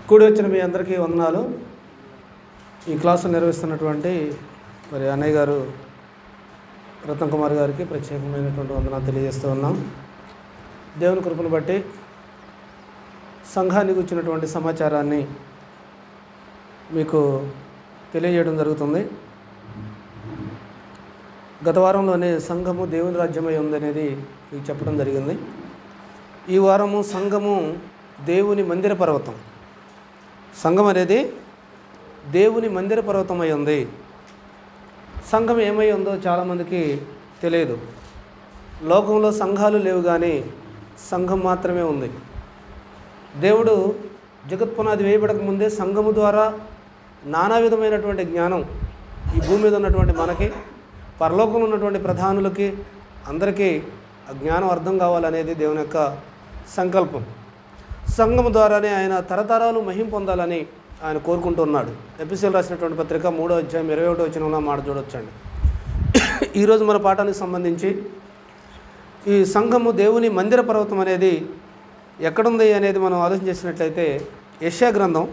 కూడి వచ్చిన మీ అందరికీ వందనాలు ఈ క్లాసు నిర్వహిస్తున్నటువంటి మరి అన్నయ్య గారు రత్న కుమార్ గారికి ప్రత్యేకమైనటువంటి వందనాలు తెలియజేస్తూ ఉన్నాం దేవుని కృపను బట్టి సంఘానికి వచ్చినటువంటి సమాచారాన్ని మీకు తెలియజేయడం జరుగుతుంది గత వారంలోనే సంఘము దేవుని రాజ్యమై ఉందనేది మీకు చెప్పడం జరిగింది ఈ వారము సంఘము దేవుని మందిర పర్వతం సంఘం అనేది దేవుని మందిర పర్వతమై ఉంది సంఘం ఏమై ఉందో చాలామందికి తెలియదు లోకంలో సంఘాలు లేవు కానీ సంఘం మాత్రమే ఉంది దేవుడు జగత్పునాది వేయబడక ముందే సంఘము ద్వారా నానా విధమైనటువంటి జ్ఞానం ఈ భూమి మీద ఉన్నటువంటి మనకి పరలోకంలో ఉన్నటువంటి ప్రధానులకి అందరికీ ఆ జ్ఞానం అర్థం కావాలనేది దేవుని యొక్క సంకల్పం సంఘం ద్వారానే ఆయన తరతరాలు మహిం పొందాలని ఆయన కోరుకుంటున్నాడు ఎపిసిల్ రాసినటువంటి పత్రిక మూడో అధ్యాయం ఇరవై ఒకటో వచ్చిన మాట చూడొచ్చండి ఈరోజు మన పాఠానికి సంబంధించి ఈ సంఘము దేవుని మందిర పర్వతం అనేది ఎక్కడుంది అనేది మనం ఆలోచన చేసినట్లయితే యశా గ్రంథం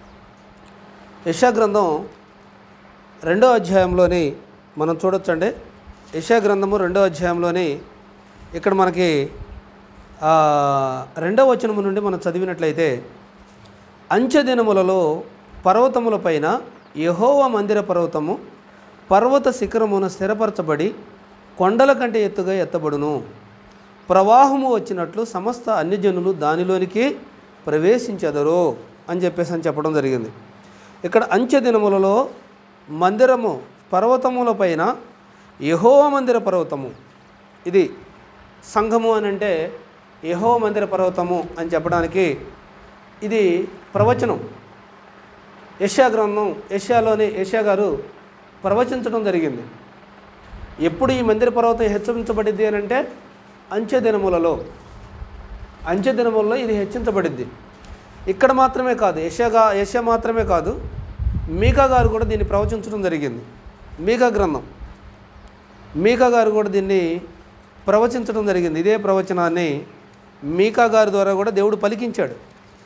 యశా గ్రంథం రెండో అధ్యాయంలోని మనం చూడొచ్చండి యశా గ్రంథము రెండో అధ్యాయంలోని ఇక్కడ మనకి ఆ, రెండో వచనము నుండి మనం చదివినట్లయితే అంచె దినములలో పర్వతములపైన యహోవ మందిర పర్వతము పర్వత శిఖరమున స్థిరపరచబడి కొండల కంటే ఎత్తుగా ఎత్తబడును ప్రవాహము వచ్చినట్లు సమస్త అన్యజనులు దానిలోనికి ప్రవేశించెదరు అని చెప్పేసి అని చెప్పడం జరిగింది ఇక్కడ అంచె దినములలో మందిరము పర్వతములపైన యహోవ మందిర పర్వతము ఇది సంఘము అని అంటే యహో మందిర పర్వతము అని చెప్పడానికి ఇది ప్రవచనం యష్యా గ్రంథం యష్యాలోని యష్యా గారు ప్రవచించడం జరిగింది ఎప్పుడు ఈ మందిర పర్వతం హెచ్చరించబడిద్ది అని అంటే అంచె దినములలో అంచె దినములలో ఇది హెచ్చించబడిద్ది ఇక్కడ మాత్రమే కాదు యష్యాగా యష్యా మాత్రమే కాదు మీకా గారు కూడా దీన్ని ప్రవచించడం జరిగింది మీకా గ్రంథం మీకా గారు కూడా దీన్ని ప్రవచించడం జరిగింది ఇదే ప్రవచనాన్ని మీకా గారి ద్వారా కూడా దేవుడు పలికించాడు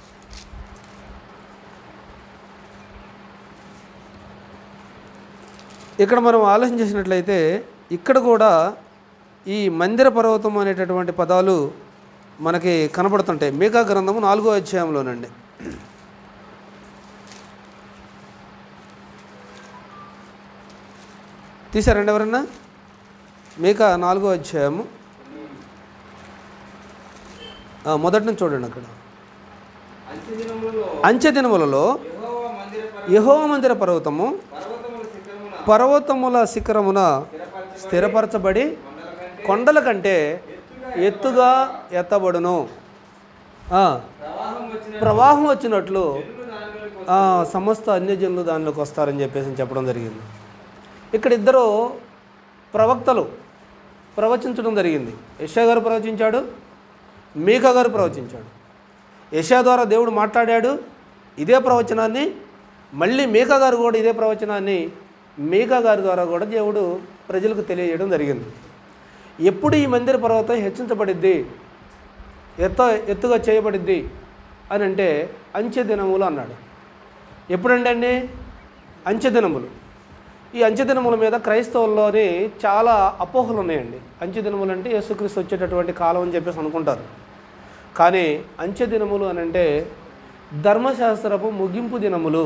ఇక్కడ మనం ఆలోచన చేసినట్లయితే ఇక్కడ కూడా ఈ మందిర పర్వతం అనేటటువంటి పదాలు మనకి కనబడుతుంటాయి మీకా గ్రంథము నాలుగో అధ్యాయంలోనండి తీసారండి ఎవరన్నా మీకా నాలుగో అధ్యాయము ఆ, మొదటి నుంచి చూడండి అక్కడ అంచె దినములలో అంచె దినములలో యెహోవా మందిర యహోవ మందిర పర్వతము పర్వతముల శిఖరమున పర్వతముల శిఖరమున స్థిరపరచబడి కొండల కంటే ఎత్తుగా ఎత్తబడును ఆ, ప్రవాహం వచ్చిన ప్రవాహం వచ్చినట్లు జనులు దానిలోకి ఆ, సమస్త అన్యజనులు దానిలోకి వస్తారని చెప్పేసి చెప్పడం జరిగింది ఇక్కడ ఇద్దరు ప్రవక్తలు ప్రవచించడం జరిగింది యశా గారు ప్రవచించాడు మీకా గారు ప్రవచించాడు యశా ద్వారా దేవుడు మాట్లాడాడు ఇదే ప్రవచనాన్ని మళ్ళీ మీకా గారు కూడా ఇదే ప్రవచనాన్ని మీకా గారి ద్వారా కూడా దేవుడు ప్రజలకు తెలియజేయడం జరిగింది ఎప్పుడు ఈ మందిర పర్వతం హెచ్చించబడిద్ది ఎత్త ఎత్తుగా చేయబడిద్ది అని అంటే అంచె దినములు అన్నాడు ఎప్పుడండి అండి అంచె దినములు ఈ అంచె దినముల మీద క్రైస్తవుల్లోని చాలా అపోహలు ఉన్నాయండి అంచె దినములు అంటే యేసుక్రీస్తు వచ్చేటటువంటి కాలం అని చెప్పేసి అనుకుంటారు కానీ అంచె దినములు అని అంటే ధర్మశాస్త్రపు ముగింపు దినములు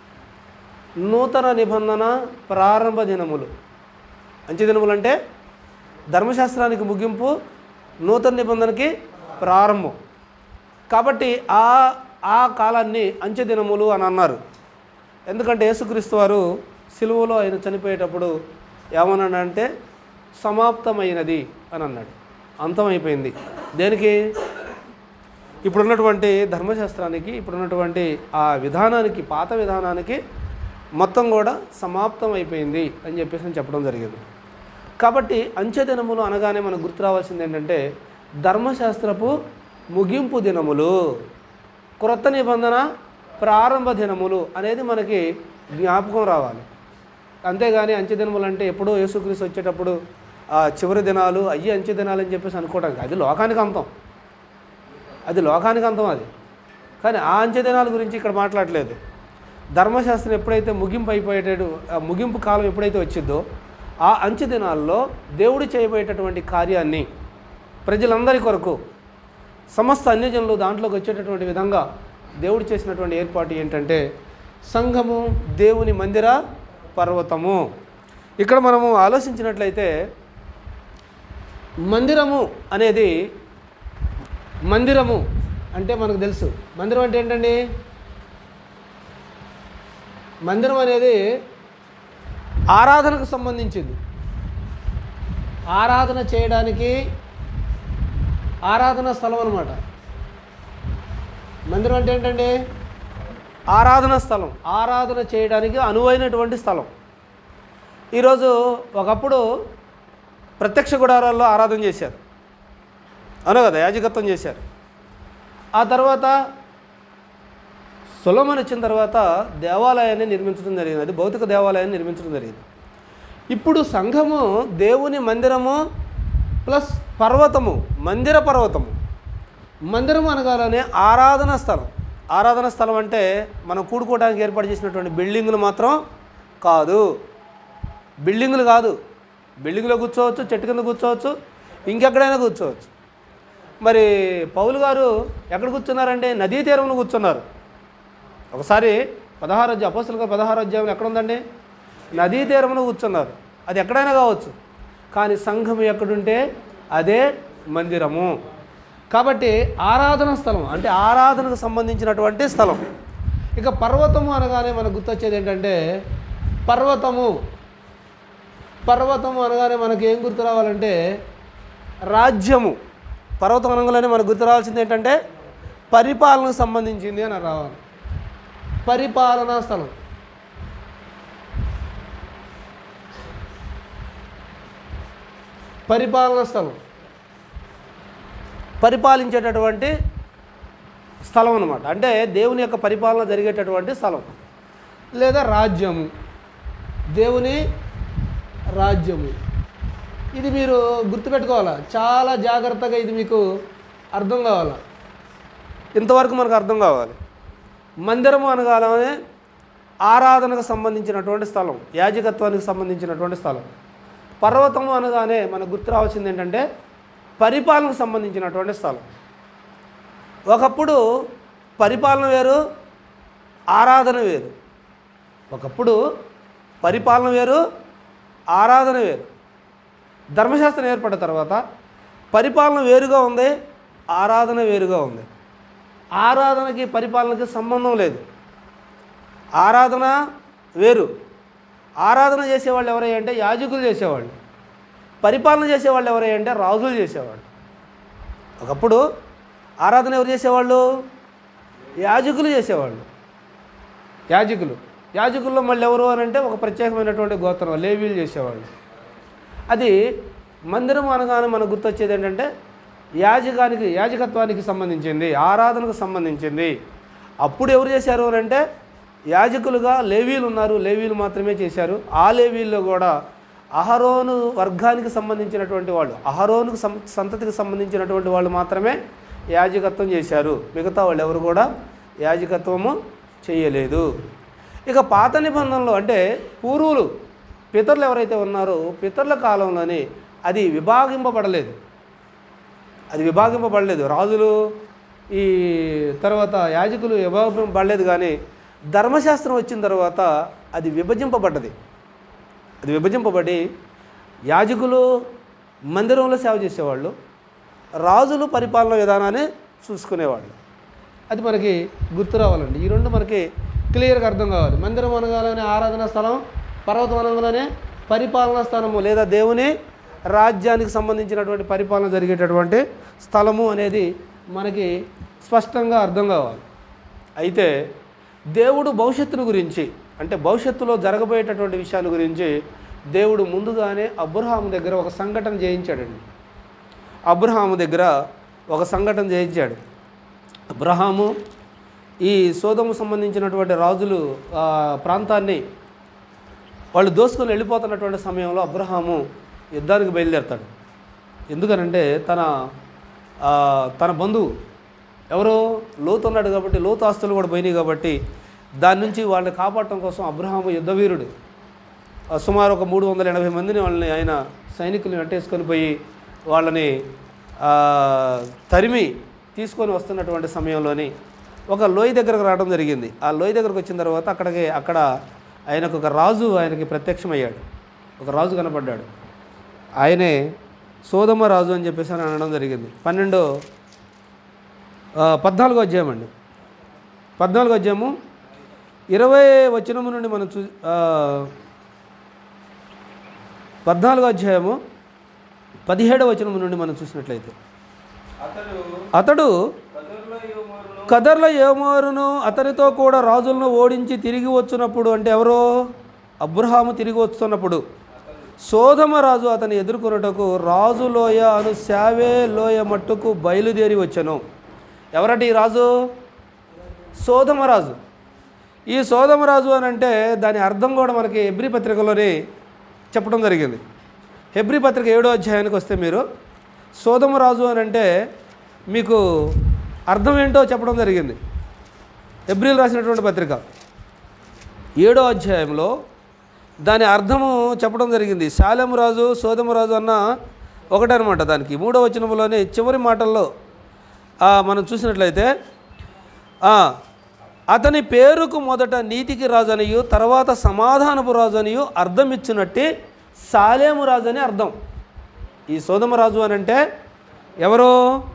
నూతన నిబంధన ప్రారంభ దినములు అంచె దినములు అంటే ధర్మశాస్త్రానికి ముగింపు నూతన నిబంధనకి ప్రారంభం కాబట్టి ఆ ఆ కాలాన్ని అంచె దినములు అని అన్నారు ఎందుకంటే యేసుక్రీస్తు వారు సిలువలో ఆయన చనిపోయేటప్పుడు ఏమన్నాడంటే సమాప్తమైనది అని అన్నాడు అంతమైపోయింది దేనికి ఇప్పుడున్నటువంటి ధర్మశాస్త్రానికి ఇప్పుడున్నటువంటి ఆ విధానానికి పాత విధానానికి మొత్తం కూడా సమాప్తం అయిపోయింది అని చెప్పేసి నేను చెప్పడం జరిగింది కాబట్టి అంచె దినములు అనగానే మనకు గుర్తు రావాల్సింది ఏంటంటే ధర్మశాస్త్రపు ముగింపు దినములు క్రొత్త నిబంధన ప్రారంభ దినములు అనేది మనకి జ్ఞాపకం రావాలి అంతేగాని అంచె దినములు అంటే ఎప్పుడో యేసుక్రీస్తు వచ్చేటప్పుడు ఆ చివరి దినాలు అయ్యి అంచె దినాలు అని చెప్పేసి అనుకోవడానికి అది లోకానికి అంతం అది లోకానికి అంతం అది కానీ ఆ అంచెదినాల గురించి ఇక్కడ మాట్లాడలేదు ధర్మశాస్త్రం ఎప్పుడైతే ముగింపు అయిపోయేటట్టు ఆ ముగింపు కాలం ఎప్పుడైతే వచ్చిందో ఆ అంచె దినాల్లో దేవుడు చేయబోయేటటువంటి కార్యాన్ని ప్రజలందరి కొరకు సమస్త అన్యజనులు దాంట్లోకి వచ్చేటటువంటి విధంగా దేవుడు చేసినటువంటి ఏర్పాటు ఏంటంటే సంఘము దేవుని మందిర పర్వతము ఇక్కడ మనము ఆలోచించినట్లయితే మందిరము అనేది మందిరము అంటే మనకు తెలుసు మందిరం అంటే ఏంటండి మందిరం అనేది ఆరాధనకు సంబంధించింది ఆరాధన చేయడానికి ఆరాధన స్థలం అనమాట మందిరం అంటే ఏంటండి ఆరాధన స్థలం ఆరాధన చేయడానికి అనువైనటువంటి స్థలం ఈరోజు ఒకప్పుడు ప్రత్యక్ష గుడారాల్లో ఆరాధన చేశారు అవును కదా యాజకత్వం చేశారు ఆ తర్వాత సొలమన్ వచ్చిన తర్వాత దేవాలయాన్ని నిర్మించడం జరిగింది అది భౌతిక దేవాలయాన్ని నిర్మించడం జరిగింది ఇప్పుడు సంఘము దేవుని మందిరము ప్లస్ పర్వతము మందిర పర్వతము మందిరం అనగానే ఆరాధన స్థలం ఆరాధన స్థలం అంటే మనం కూడుకోవడానికి ఏర్పాటు చేసినటువంటి బిల్డింగులు మాత్రం కాదు బిల్డింగులు కాదు బిల్డింగ్లో కూర్చోవచ్చు చెట్టు కింద కూర్చోవచ్చు ఇంకెక్కడైనా కూర్చోవచ్చు మరి పౌలు గారు ఎక్కడ కూర్చున్నారంటే నదీ తీరంలో కూర్చున్నారు ఒకసారి పదహారు అధ్యాయం అపోస్తుల పదహారు అధ్యాయం ఎక్కడ ఉందండి నదీ తీరమున కూర్చున్నారు అది ఎక్కడైనా కావచ్చు కానీ సంఘం ఎక్కడుంటే అదే మందిరము కాబట్టి ఆరాధన స్థలం అంటే ఆరాధనకు సంబంధించినటువంటి స్థలం ఇక పర్వతము అనగానే మనకు గుర్తొచ్చేది ఏంటంటే పర్వతము పర్వతము అనగానే మనకి ఏం గుర్తు రావాలంటే రాజ్యము పర్వతం అనగానే మనకు గుర్తు రావాల్సింది ఏంటంటే పరిపాలనకు సంబంధించింది అని రావాలి పరిపాలనా స్థలం పరిపాలనా స్థలం పరిపాలించేటటువంటి స్థలం అనమాట అంటే దేవుని యొక్క పరిపాలన జరిగేటటువంటి స్థలం లేదా రాజ్యము దేవుని రాజ్యము ఇది మీరు గుర్తుపెట్టుకోవాలా చాలా జాగ్రత్తగా ఇది మీకు అర్థం కావాలా ఇంతవరకు మనకు అర్థం కావాలి మందిరము అనగానే ఆరాధనకు సంబంధించినటువంటి స్థలం యాజకత్వానికి సంబంధించినటువంటి స్థలం పర్వతము అనగానే మనకు గుర్తు రావాల్సింది ఏంటంటే పరిపాలనకు సంబంధించినటువంటి స్థలం ఒకప్పుడు పరిపాలన వేరు ఆరాధన వేరు ఒకప్పుడు పరిపాలన వేరు ఆరాధన వేరు ధర్మశాస్త్రం ఏర్పడిన తర్వాత పరిపాలన వేరుగా ఉంది ఆరాధన వేరుగా ఉంది ఆరాధనకి పరిపాలనకి సంబంధం లేదు ఆరాధన వేరు ఆరాధన చేసేవాళ్ళు ఎవరై అంటే యాజకులు చేసేవాళ్ళు పరిపాలన చేసేవాళ్ళు ఎవరై అంటే రాజులు చేసేవాళ్ళు ఒకప్పుడు ఆరాధన ఎవరు చేసేవాళ్ళు యాజకులు చేసేవాళ్ళు యాజకులు యాజకుల్లో మళ్ళీ ఎవరు అని అంటే ఒక ప్రత్యేకమైనటువంటి గోత్రం లేవీలు చేసేవాళ్ళు అది మందిరం అనగానే మనకు గుర్తొచ్చేది ఏంటంటే యాజకానికి యాజకత్వానికి సంబంధించింది ఆరాధనకు సంబంధించింది అప్పుడు ఎవరు చేశారు అని అంటే యాజకులుగా లేవీలు ఉన్నారు లేవీలు మాత్రమే చేశారు ఆ లేవీల్లో కూడా అహరోను వర్గానికి సంబంధించినటువంటి వాళ్ళు అహరోనుకు సం సంతతికి సంబంధించినటువంటి వాళ్ళు మాత్రమే యాజకత్వం చేశారు మిగతా వాళ్ళు ఎవరు కూడా యాజకత్వము చేయలేదు ఇక పాత నిబంధనలు అంటే పూర్వులు పితరులు ఎవరైతే ఉన్నారో పితరుల కాలంలోనే అది విభాగింపబడలేదు అది విభాగింపబడలేదు రాజులు ఈ తర్వాత యాజకులు విభాగింపబడలేదు కానీ ధర్మశాస్త్రం వచ్చిన తర్వాత అది విభజింపబడ్డది అది విభజింపబడి యాజకులు మందిరంలో సేవ చేసేవాళ్ళు రాజులు పరిపాలన విధానాన్ని చూసుకునేవాళ్ళు అది మనకి గుర్తు రావాలండి ఈ రెండు మనకి క్లియర్గా అర్థం కావాలి మందిరం అనగానే ఆరాధన స్థలం పర్వతం అనగానే పరిపాలనా స్థలము లేదా దేవుని రాజ్యానికి సంబంధించినటువంటి పరిపాలన జరిగేటటువంటి స్థలము అనేది మనకి స్పష్టంగా అర్థం కావాలి అయితే దేవుడు భవిష్యత్తును గురించి అంటే భవిష్యత్తులో జరగబోయేటటువంటి విషయాల గురించి దేవుడు ముందుగానే అబ్రహాము దగ్గర ఒక సంఘటన చేయించాడండి అబ్రహాము దగ్గర ఒక సంఘటన చేయించాడు అబ్రహాము ఈ సోదము సంబంధించినటువంటి రాజులు ఆ, ప్రాంతాన్ని వాళ్ళు దోసుకొని వెళ్ళిపోతున్నటువంటి సమయంలో అబ్రహాము యుద్ధానికి బయలుదేరతాడు ఎందుకనంటే తన ఆ, తన బంధువు ఎవరు లోతు ఉన్నాడు కాబట్టి లోతు ఆస్తులు కూడా పోయినాయి కాబట్టి దాని నుంచి వాళ్ళని కాపాడటం కోసం అబ్రహాము యుద్ధవీరుడు ఆ సుమారు ఒక మూడు వందల ఎనభై మందిని వాళ్ళని ఆయన సైనికుల్ని వెంటేసుకొని పోయి వాళ్ళని ఆ, తరిమి తీసుకొని వస్తున్నటువంటి సమయంలోని ఒక లోయ దగ్గరకు రావడం జరిగింది ఆ లోయ దగ్గరకు వచ్చిన తర్వాత అక్కడికి అక్కడ ఆయనకు ఒక రాజు ఆయనకి ప్రత్యక్షమయ్యాడు ఒక రాజు కనపడ్డాడు ఆయనే సోదమ రాజు అని చెప్పేసి అని అనడం జరిగింది పన్నెండో ఆ, పద్నాలుగో అధ్యాయం అండి పద్నాలుగో అధ్యాయము ఇరవై వచనము నుండి మనం చూ ఆ, పద్నాలుగో అధ్యాయము పదిహేడవ వచనము నుండి మనం చూసినట్లయితే అతడు అతడు కదర్లో యోమోరును కదర్ల ఏమోరును అతనితో కూడా రాజులను ఓడించి తిరిగి వచ్చినప్పుడు అంటే ఎవరు అబ్రహాము తిరిగి వస్తున్నప్పుడు సోదమ రాజు అతని ఎదుర్కొనుటకు రాజు లోయ అను శావే లోయ మట్టుకు బయలుదేరి వచ్చాను ఎవరటి ఈ రాజు సోదమరాజు ఈ సోదమరాజు అని అంటే దాని అర్థం కూడా మనకి ఎబ్రి పత్రికలోనే చెప్పడం జరిగింది హెబ్రి పత్రిక ఏడో అధ్యాయానికి వస్తే మీరు సోదమరాజు అని అంటే మీకు అర్థం ఏంటో చెప్పడం జరిగింది ఎబ్రిల్ రాసినటువంటి పత్రిక ఏడో అధ్యాయంలో దాని అర్థము చెప్పడం జరిగింది శాలెము రాజు సోదము రాజు అన్న ఒకటే అనమాట దానికి మూడో వచనంలోనే చివరి మాటల్లో ఆ, మనం చూసినట్లయితే ఆ, అతని పేరుకు మొదట నీతికి రాజు అనియు తర్వాత సమాధానపు రాజు అనియు అర్థం ఇచ్చినట్టే సాలేము రాజు అని అర్థం ఈ సోదమ రాజు అని అంటే ఎవరు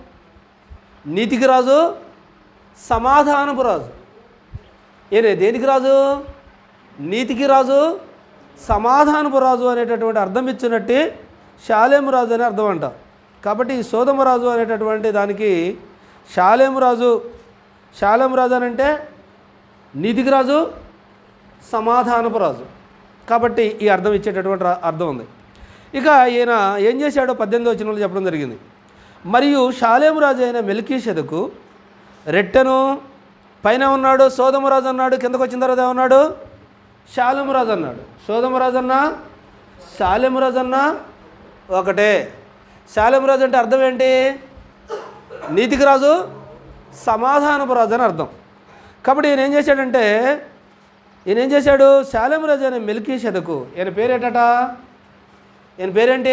నీతికి రాజు సమాధానపు రాజు ఏనే దేనికి రాజు నీతికి రాజు సమాధానపు రాజు అనేటటువంటి అర్థం ఇచ్చినట్టు శాలేము రాజు అని అర్థం అంట కాబట్టి ఈ సోదమ రాజు అనేటటువంటి దానికి శాలేము రాజు శాలేము రాజు అని అంటే నీతికి రాజు సమాధానపు రాజు కాబట్టి ఈ అర్థం ఇచ్చేటటువంటి రా- అర్థం ఉంది ఇక ఈయన ఏం చేశాడో పద్దెనిమిది వచనంలో చెప్పడం జరిగింది మరియు షాలేము రాజు అయిన మెల్కీషెదకు రెట్టెను పైన ఉన్నాడు సోదమరాజు అన్నాడు కిందకు వచ్చిన తర్వాత ఏమన్నాడు శాలమురాజు అన్నాడు సోదమరాజు అన్నా శాలెమురాజు అన్నా ఒకటే శాలెమురాజు అంటే అర్థం ఏంటి నీతికి రాజు సమాధానపు రాజు అని అర్థం కాబట్టి ఈయన ఏం చేశాడంటే ఈయన ఏం చేశాడు శాలెమురాజు అనే మెలికీ షెదకు ఈయన పేరేటట ఈయన పేరేంటి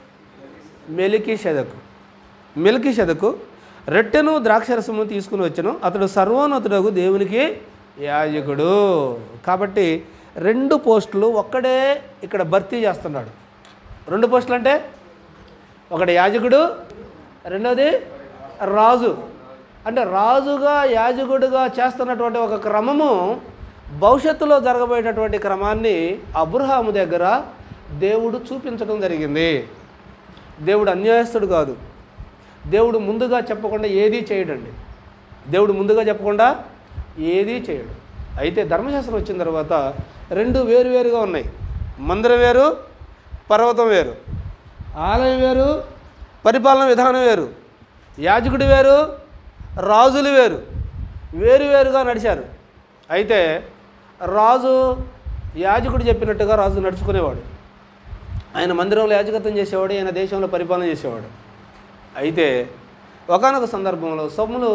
మెలికీ షెదకు మెలికీ షెదకు రెట్టెను ద్రాక్షరసము తీసుకుని వచ్చాను అతడు సర్వోన్నతుడగు దేవునికి యాజకుడు కాబట్టి రెండు పోస్టులు ఒక్కడే ఇక్కడ భర్తీ చేస్తున్నాడు రెండు పోస్టులు అంటే ఒకటి యాజకుడు రెండోది రాజు అంటే రాజుగా యాజకుడిగా చేస్తున్నటువంటి ఒక క్రమము భవిష్యత్తులో జరగబోయేటటువంటి క్రమాన్ని అబ్రహాము దగ్గర దేవుడు చూపించడం జరిగింది దేవుడు అన్యాయస్తుడు కాదు దేవుడు ముందుగా చెప్పకుండా ఏదీ చేయడండి దేవుడు ముందుగా చెప్పకుండా ఏదీ చేయడు అయితే ధర్మశాస్త్రం వచ్చిన తర్వాత రెండు వేరు వేరుగా ఉన్నాయి మందిరం వేరు పర్వతం వేరు ఆలయం వేరు పరిపాలన విధానం వేరు యాజకుడు వేరు రాజులు వేరు వేరు వేరుగా నడిచారు అయితే రాజు యాజకుడు చెప్పినట్టుగా రాజు నడుచుకునేవాడు ఆయన మందిరంలో యాజకత్వం చేసేవాడు ఆయన దేశంలో పరిపాలన చేసేవాడు అయితే ఒకానొక సందర్భంలో సొమ్ములు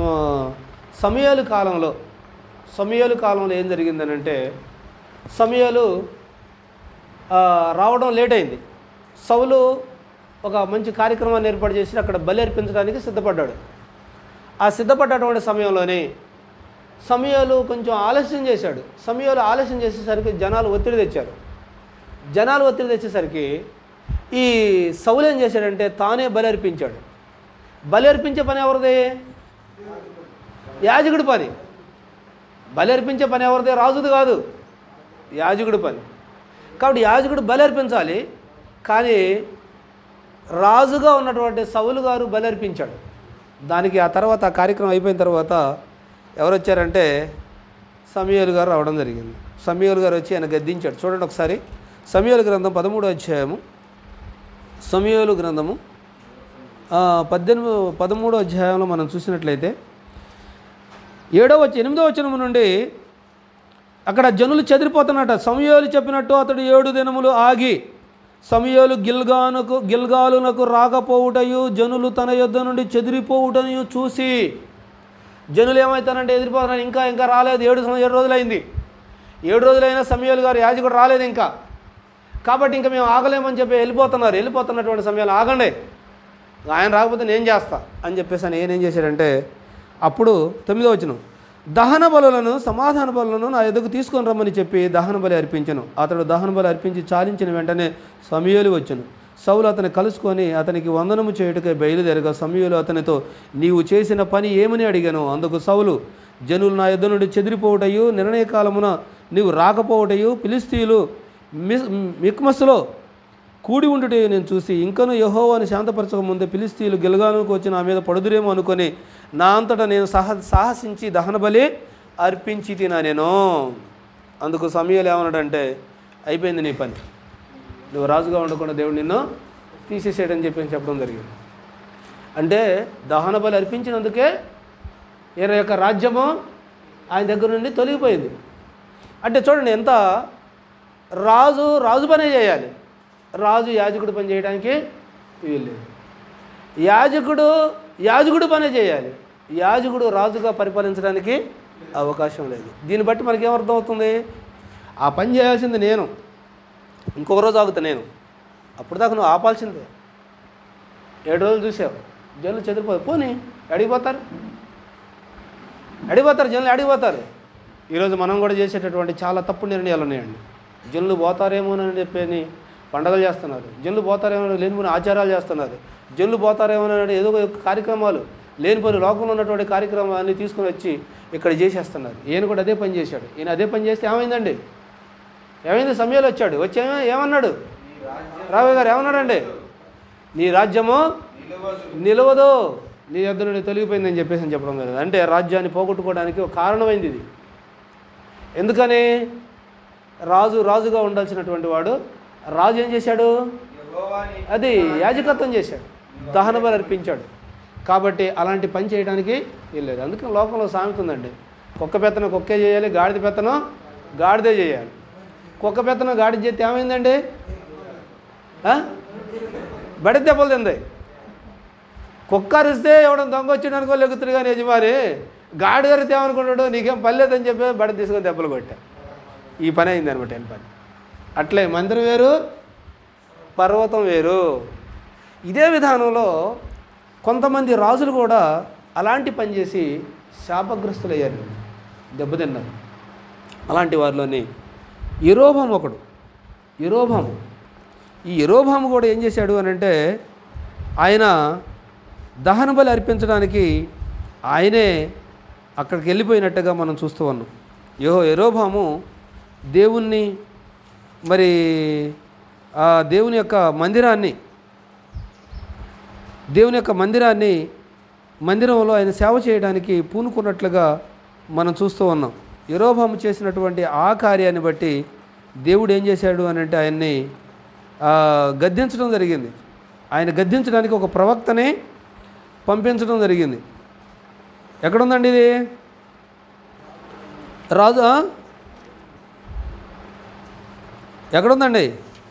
సమయాలు కాలంలో సమయాలు కాలంలో ఏం జరిగిందనంటే సమయాలు రావడం లేట్ అయింది సౌలు ఒక మంచి కార్యక్రమాన్ని ఏర్పాటు చేసి అక్కడ బలి అర్పించడానికి సిద్ధపడ్డాడు ఆ సిద్ధపడ్డటువంటి సమయంలోనే సమయాలు కొంచెం ఆలస్యం చేశాడు సమయాలు ఆలస్యం చేసేసరికి జనాలు ఒత్తిడి తెచ్చారు జనాలు ఒత్తిడి తెచ్చేసరికి ఈ సౌలు ఏం చేశాడంటే తానే బలి అర్పించాడు బలి అర్పించే పని ఎవరిది యాజకుడి పని బలి అర్పించే పని ఎవరిది రాజుది కాదు యాజకుడి పని కాబట్టి యాజకుడు బలి అర్పించాలి కానీ రాజుగా ఉన్నటువంటి సౌలు గారు బలి అర్పించాడు దానికి ఆ తర్వాత ఆ కార్యక్రమం అయిపోయిన తర్వాత ఎవరు వచ్చారంటే సమీయులు గారు రావడం జరిగింది సమీయులు గారు వచ్చి ఆయన గద్దించాడు చూడండి ఒకసారి సమీయుల గ్రంథం పదమూడో అధ్యాయము సమీయులు గ్రంథము ఆ, పద్దెనిమిది పదమూడో అధ్యాయంలో మనం చూసినట్లయితే ఏడో వచ్చి ఎనిమిదో వచనము నుండి అక్కడ జనులు చెదిరిపోతున్నట సమయాలు చెప్పినట్టు అతడు ఏడు దినములు ఆగి సమయాలు గిల్గానుకు గిల్గాలునకు రాకపోవుటయు జనులు తన యొద్ద నుండి చెదిరిపోవుటయు చూసి జనులు ఏమవుతారంటే ఎదిరిపోతున్నారు ఇంకా ఇంకా రాలేదు ఏడు సం- ఏడు రోజులైంది ఏడు రోజులైనా సమయాలు గారు యాజకుడు రాలేదు ఇంకా కాబట్టి ఇంకా మేము ఆగలేమని చెప్పి వెళ్ళిపోతున్నారు వెళ్ళిపోతున్నటువంటి సమయాలు ఆగండి ఆయన రాకపోతే నేను చేస్తా అని చెప్పేసి అని ఏం చేశాడంటే అప్పుడు తొమ్మిదో వచ్చిన దహన బలులను సమాధాన బలులను నా ఎదుగు తీసుకొని రమ్మని చెప్పి దహన బలి అర్పించను అతడు దహన బలి అర్పించి చాలించిన వెంటనే సమయలు వచ్చును సౌలు అతని కలుసుకొని అతనికి వందనము చేయుటకై బయలుదేరగా సమయలు అతనితో నీవు చేసిన పని ఏమని అడిగాను అందుకు సౌలు జనులు నా యుద్ధ నుండి చెదిరిపోవటయు నిర్ణయ కాలమున నీవు రాకపోవటయు ఫిలిస్తీయులు మిస్ మిక్మస్లో కూడి ఉండుట నేను చూసి ఇంకను యహోవాని శాంతపరచక ముందే ఫిలిస్తీయులు గెలగానుకు వచ్చి నా మీద పడుదురేమో అనుకొని నా అంతటా నేను సహ సాహసించి దహన బలి అర్పించి తినా నేను అందుకు సమయాలు ఏమన్నాడంటే అయిపోయింది నీ పని నువ్వు రాజుగా ఉండకుండా దేవుడు నిన్ను తీసేసేయడని చెప్పి చెప్పడం జరిగింది అంటే దహన బలి అర్పించినందుకే ఈయన యొక్క రాజ్యము ఆయన దగ్గర నుండి తొలగిపోయింది అంటే చూడండి ఎంత రాజు రాజు పనే చేయాలి రాజు యాజకుడు పని చేయడానికి వీల్లేదు యాజకుడు యాజకుడు పనే చేయాలి యాజకుడు రాజుగా పరిపాలించడానికి అవకాశం లేదు దీన్ని బట్టి మనకి ఏమర్థం అవుతుంది ఆ పని చేయాల్సింది నేను ఇంకొక రోజు ఆగుతా నేను అప్పుడు దాకా నువ్వు ఆపాల్సిందే ఏడు రోజులు చూసావు జనులు చెదిరిపోదు పోనీ అడిగిపోతారు అడిగిపోతారు జనులు అడిగిపోతారు ఈరోజు మనం కూడా చేసేటటువంటి చాలా తప్పు నిర్ణయాలు ఉన్నాయండి జనులు పోతారేమోనని చెప్పని పండగలు చేస్తున్నారు జనులు పోతారేమో లేనిపోయిన ఆచారాలు చేస్తున్నారు జనులు పోతారేమోనని ఏదో ఒక కార్యక్రమాలు లేనిపోయిన లోకంలో ఉన్నటువంటి కార్యక్రమాలన్నీ తీసుకుని వచ్చి ఇక్కడ చేసేస్తున్నారు ఈయన కూడా అదే పని చేశాడు ఈయన అదే పని చేస్తే ఏమైందండి ఏమైంది సమయాలు వచ్చాడు వచ్చి ఏమ- ఏమన్నాడు రావు గారు ఏమన్నాడండి నీ రాజ్యము నిలవదు నిలవదు నీ యొద్ద నుండి తొలగిపోయిందని చెప్పేసి అని చెప్పడం కదా అంటే రాజ్యాన్ని పోగొట్టుకోవడానికి ఒక కారణమైంది ఇది ఎందుకని రాజు రాజుగా ఉండాల్సినటువంటి వాడు రాజు ఏం చేశాడు యెహోవాని అది యాజకత్వం చేశాడు దహన బలి అర్పించాడు కాబట్టి అలాంటి పని చేయడానికి వెళ్ళలేదు అందుకే లోకంలో సామెత ఉందండి కుక్క పెత్తనం కుక్కే చేయాలి గాడిద పెత్తనం గాడిదే చేయాలి కుక్క పెత్తనం గాడిద చేస్తే ఏమైందండి ఆ? బడి దెబ్బలు తింది కుక్క అరిస్తే ఎవడం దొంగ వచ్చిండు అనుకో లెగుతుడు కానీ యజమాని గాడి అరితే ఏమనుకుంటాడు నీకేం పర్లేదని చెప్పి బడి తీసుకొని దెబ్బలు కొట్టా ఈ పని అయింది అనమాట ఈ పని అట్లే మందిరం వేరు పర్వతం వేరు ఇదే విధానంలో కొంతమంది రాజులు కూడా అలాంటి పని చేసి శాపగ్రస్తులయ్యారు దెబ్బతిన్నారు అలాంటి వారిలోని ఇరోభం ఒకడు ఇరోభం ఈ ఇరోభాము కూడా ఏం చేశాడు అని అంటే ఆయన దహన బలి అర్పించడానికి ఆయనే అక్కడికి వెళ్ళిపోయినట్టుగా మనం చూస్తూ ఉన్నాం యో ఎరోభాము దేవుణ్ణి మరి ఆ దేవుని యొక్క మందిరాన్ని దేవుని యొక్క మందిరాన్ని మందిరంలో ఆయన సేవ చేయడానికి పూనుకున్నట్లుగా మనం చూస్తూ ఉన్నాం యరోభాము చేసినటువంటి ఆ కార్యాన్ని బట్టి దేవుడు ఏం చేశాడు అని అంటే ఆయన్ని ఆ, గద్దించడం జరిగింది ఆయన గద్దించడానికి ఒక ప్రవక్తని పంపించడం జరిగింది ఎక్కడుందండి ఇది రాజు ఆ? ఎక్కడుందండి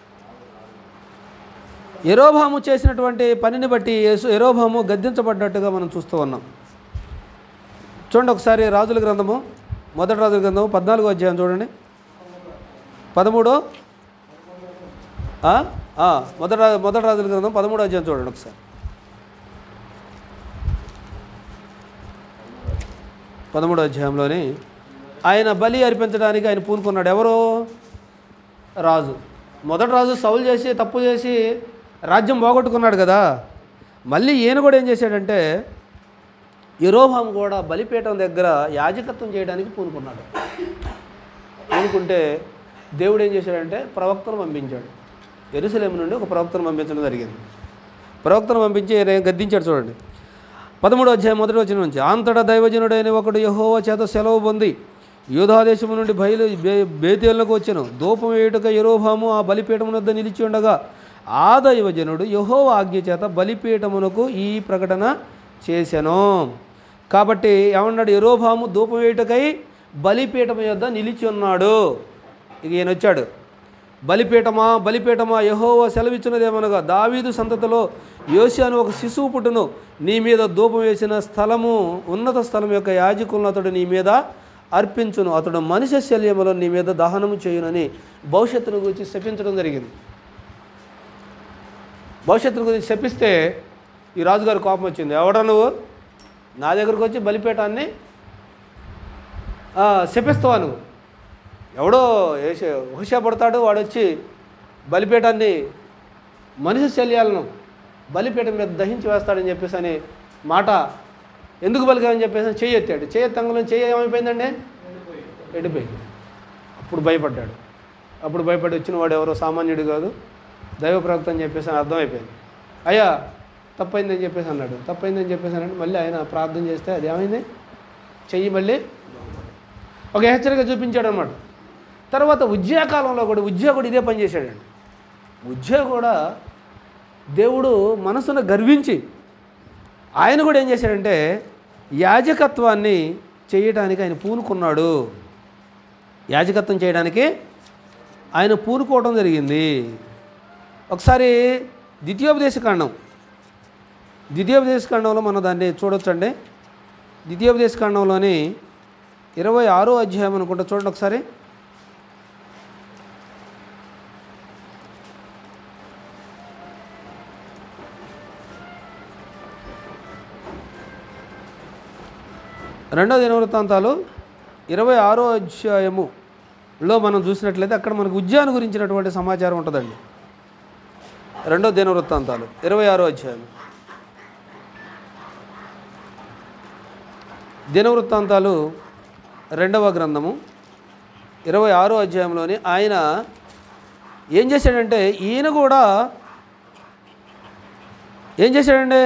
ఎరోభాము చేసినటువంటి పనిని బట్టి యేసు ఎరోభాము గద్దించబడ్డట్టుగా మనం చూస్తూ ఉన్నాం చూడండి ఒకసారి రాజుల గ్రంథము మొదటి రాజుల గ్రంథము పద్నాలుగో అధ్యాయం చూడండి పదమూడో ఆ? ఆ, మొదటి రా మొదటి రాజుల గ్రంథం పదమూడో అధ్యాయం చూడండి ఒకసారి పదమూడో అధ్యాయంలోని ఆయన బలి అర్పించడానికి ఆయన పూనుకున్నాడు ఎవరు రాజు మొదటి రాజు సౌలు చేసి తప్పు చేసి రాజ్యం పోగొట్టుకున్నాడు కదా మళ్ళీ ఈయన కూడా ఏం చేశాడంటే ఇరోహాం కూడా బలిపీఠం దగ్గర యాజకత్వం చేయడానికి పూనుకున్నాడు పూనుకుంటే దేవుడు ఏం చేశాడంటే ప్రవక్తను పంపించాడు ఎరుసలేము నుండి ఒక ప్రవక్తను పంపించడం జరిగింది ప్రవక్తను పంపించి ఈయన గద్దించాడు చూడండి పదమూడు అధ్యాయం మొదటి వచ్చిన నుంచి అంతటా దైవజనుడైన ఒకడు యహోవా చేత సెలవు పొంది యూధాదేశము నుండి బయలు బే బేతేళ్లకు వచ్చాను ధూపం వేయుటక యరోభాము ఆ బలిపీఠం వద్ద నిలిచి ఉండగా ఆ దైవజనుడు యహోవా ఆజ్ఞ చేత బలిపీఠమునకు ఈ ప్రకటన చేశాను కాబట్టి ఏమన్నాడు యరోభాము ధూపం వేయుటకై బలిపీఠం యొద్ద నిలిచి ఉన్నాడు ఇక ఈయన వచ్చాడు బలిపీఠమా బలిపీఠమా యహోవా సెలవిచ్చినదేమనగా దావీదు సంతతిలో యోసి అని ఒక శిశువు పుట్టును నీ మీద ధూపం వేసిన స్థలము ఉన్నత స్థలం యొక్క యాజకులను అతడు నీ మీద అర్పించును అతడు మనిషి శల్యములో నీ మీద దహనము చేయునని భవిష్యత్తును గురించి శపించడం జరిగింది భవిష్యత్తును గురించి శపిస్తే ఈ రాజుగారి కోపం వచ్చింది ఎవడ నువ్వు నా దగ్గరకు వచ్చి బలిపీఠాన్ని ఆ, శపిస్తావా నువ్వు ఎవడో ఏసే హుషా పడతాడు వాడు వచ్చి బలిపీఠాన్ని మనిషి శల్యాలను బలిపీఠం మీద దహించి వేస్తాడని చెప్పేసి అని మాట ఎందుకు బలికామని చెప్పేసి అని చెయ్యి ఎత్తాడు చెయ్యి ఎత్తంగలో చెయ్యి ఏమైపోయిందండి ఎండిపోయింది అప్పుడు భయపడ్డాడు అప్పుడు భయపడి వచ్చిన వాడు ఎవరో సామాన్యుడు కాదు దైవ ప్రవక్త అని చెప్పేసి అని అర్థమైపోయింది అయ్యా తప్పైందని చెప్పేసి అన్నాడు తప్పైందని చెప్పేసి అన్నాడు మళ్ళీ ఆయన ప్రార్థన చేస్తే అది ఏమైంది చెయ్యి మళ్ళీ ఒక హెచ్చరిక చూపించాడు అనమాట తర్వాత ఉద్యోగకాలంలో కూడా ఉద్యోగ కూడా ఇదే పని చేశాడండి ఉద్యోగ కూడా దేవుడు మనసును గర్వించి ఆయన కూడా ఏం చేశాడంటే యాజకత్వాన్ని చేయడానికి ఆయన పూనుకున్నాడు యాజకత్వం చేయడానికి ఆయన పూనుకోవడం జరిగింది ఒకసారి ద్వితీయోపదేశ కాండం ద్వితీయోపదేశ కాండంలో మనం దాన్ని చూడొచ్చండి ద్వితీయోపదేశ కాండంలోని ఇరవై ఆరో అధ్యాయం అనుకుంటా చూడండి ఒకసారి రెండో దినవృత్తాంతాలు ఇరవై ఆరో అధ్యాయములో మనం చూసినట్లయితే అక్కడ మనకు ఉద్యాన గురించినటువంటి సమాచారం ఉంటుందండి రెండో దినవృత్తాంతాలు ఇరవై ఆరో అధ్యాయం దినవృత్తాంతాలు రెండవ గ్రంథము ఇరవై ఆరో అధ్యాయంలోని ఆయన ఏం చేశాడంటే ఈయన కూడా ఏం చేశాడండి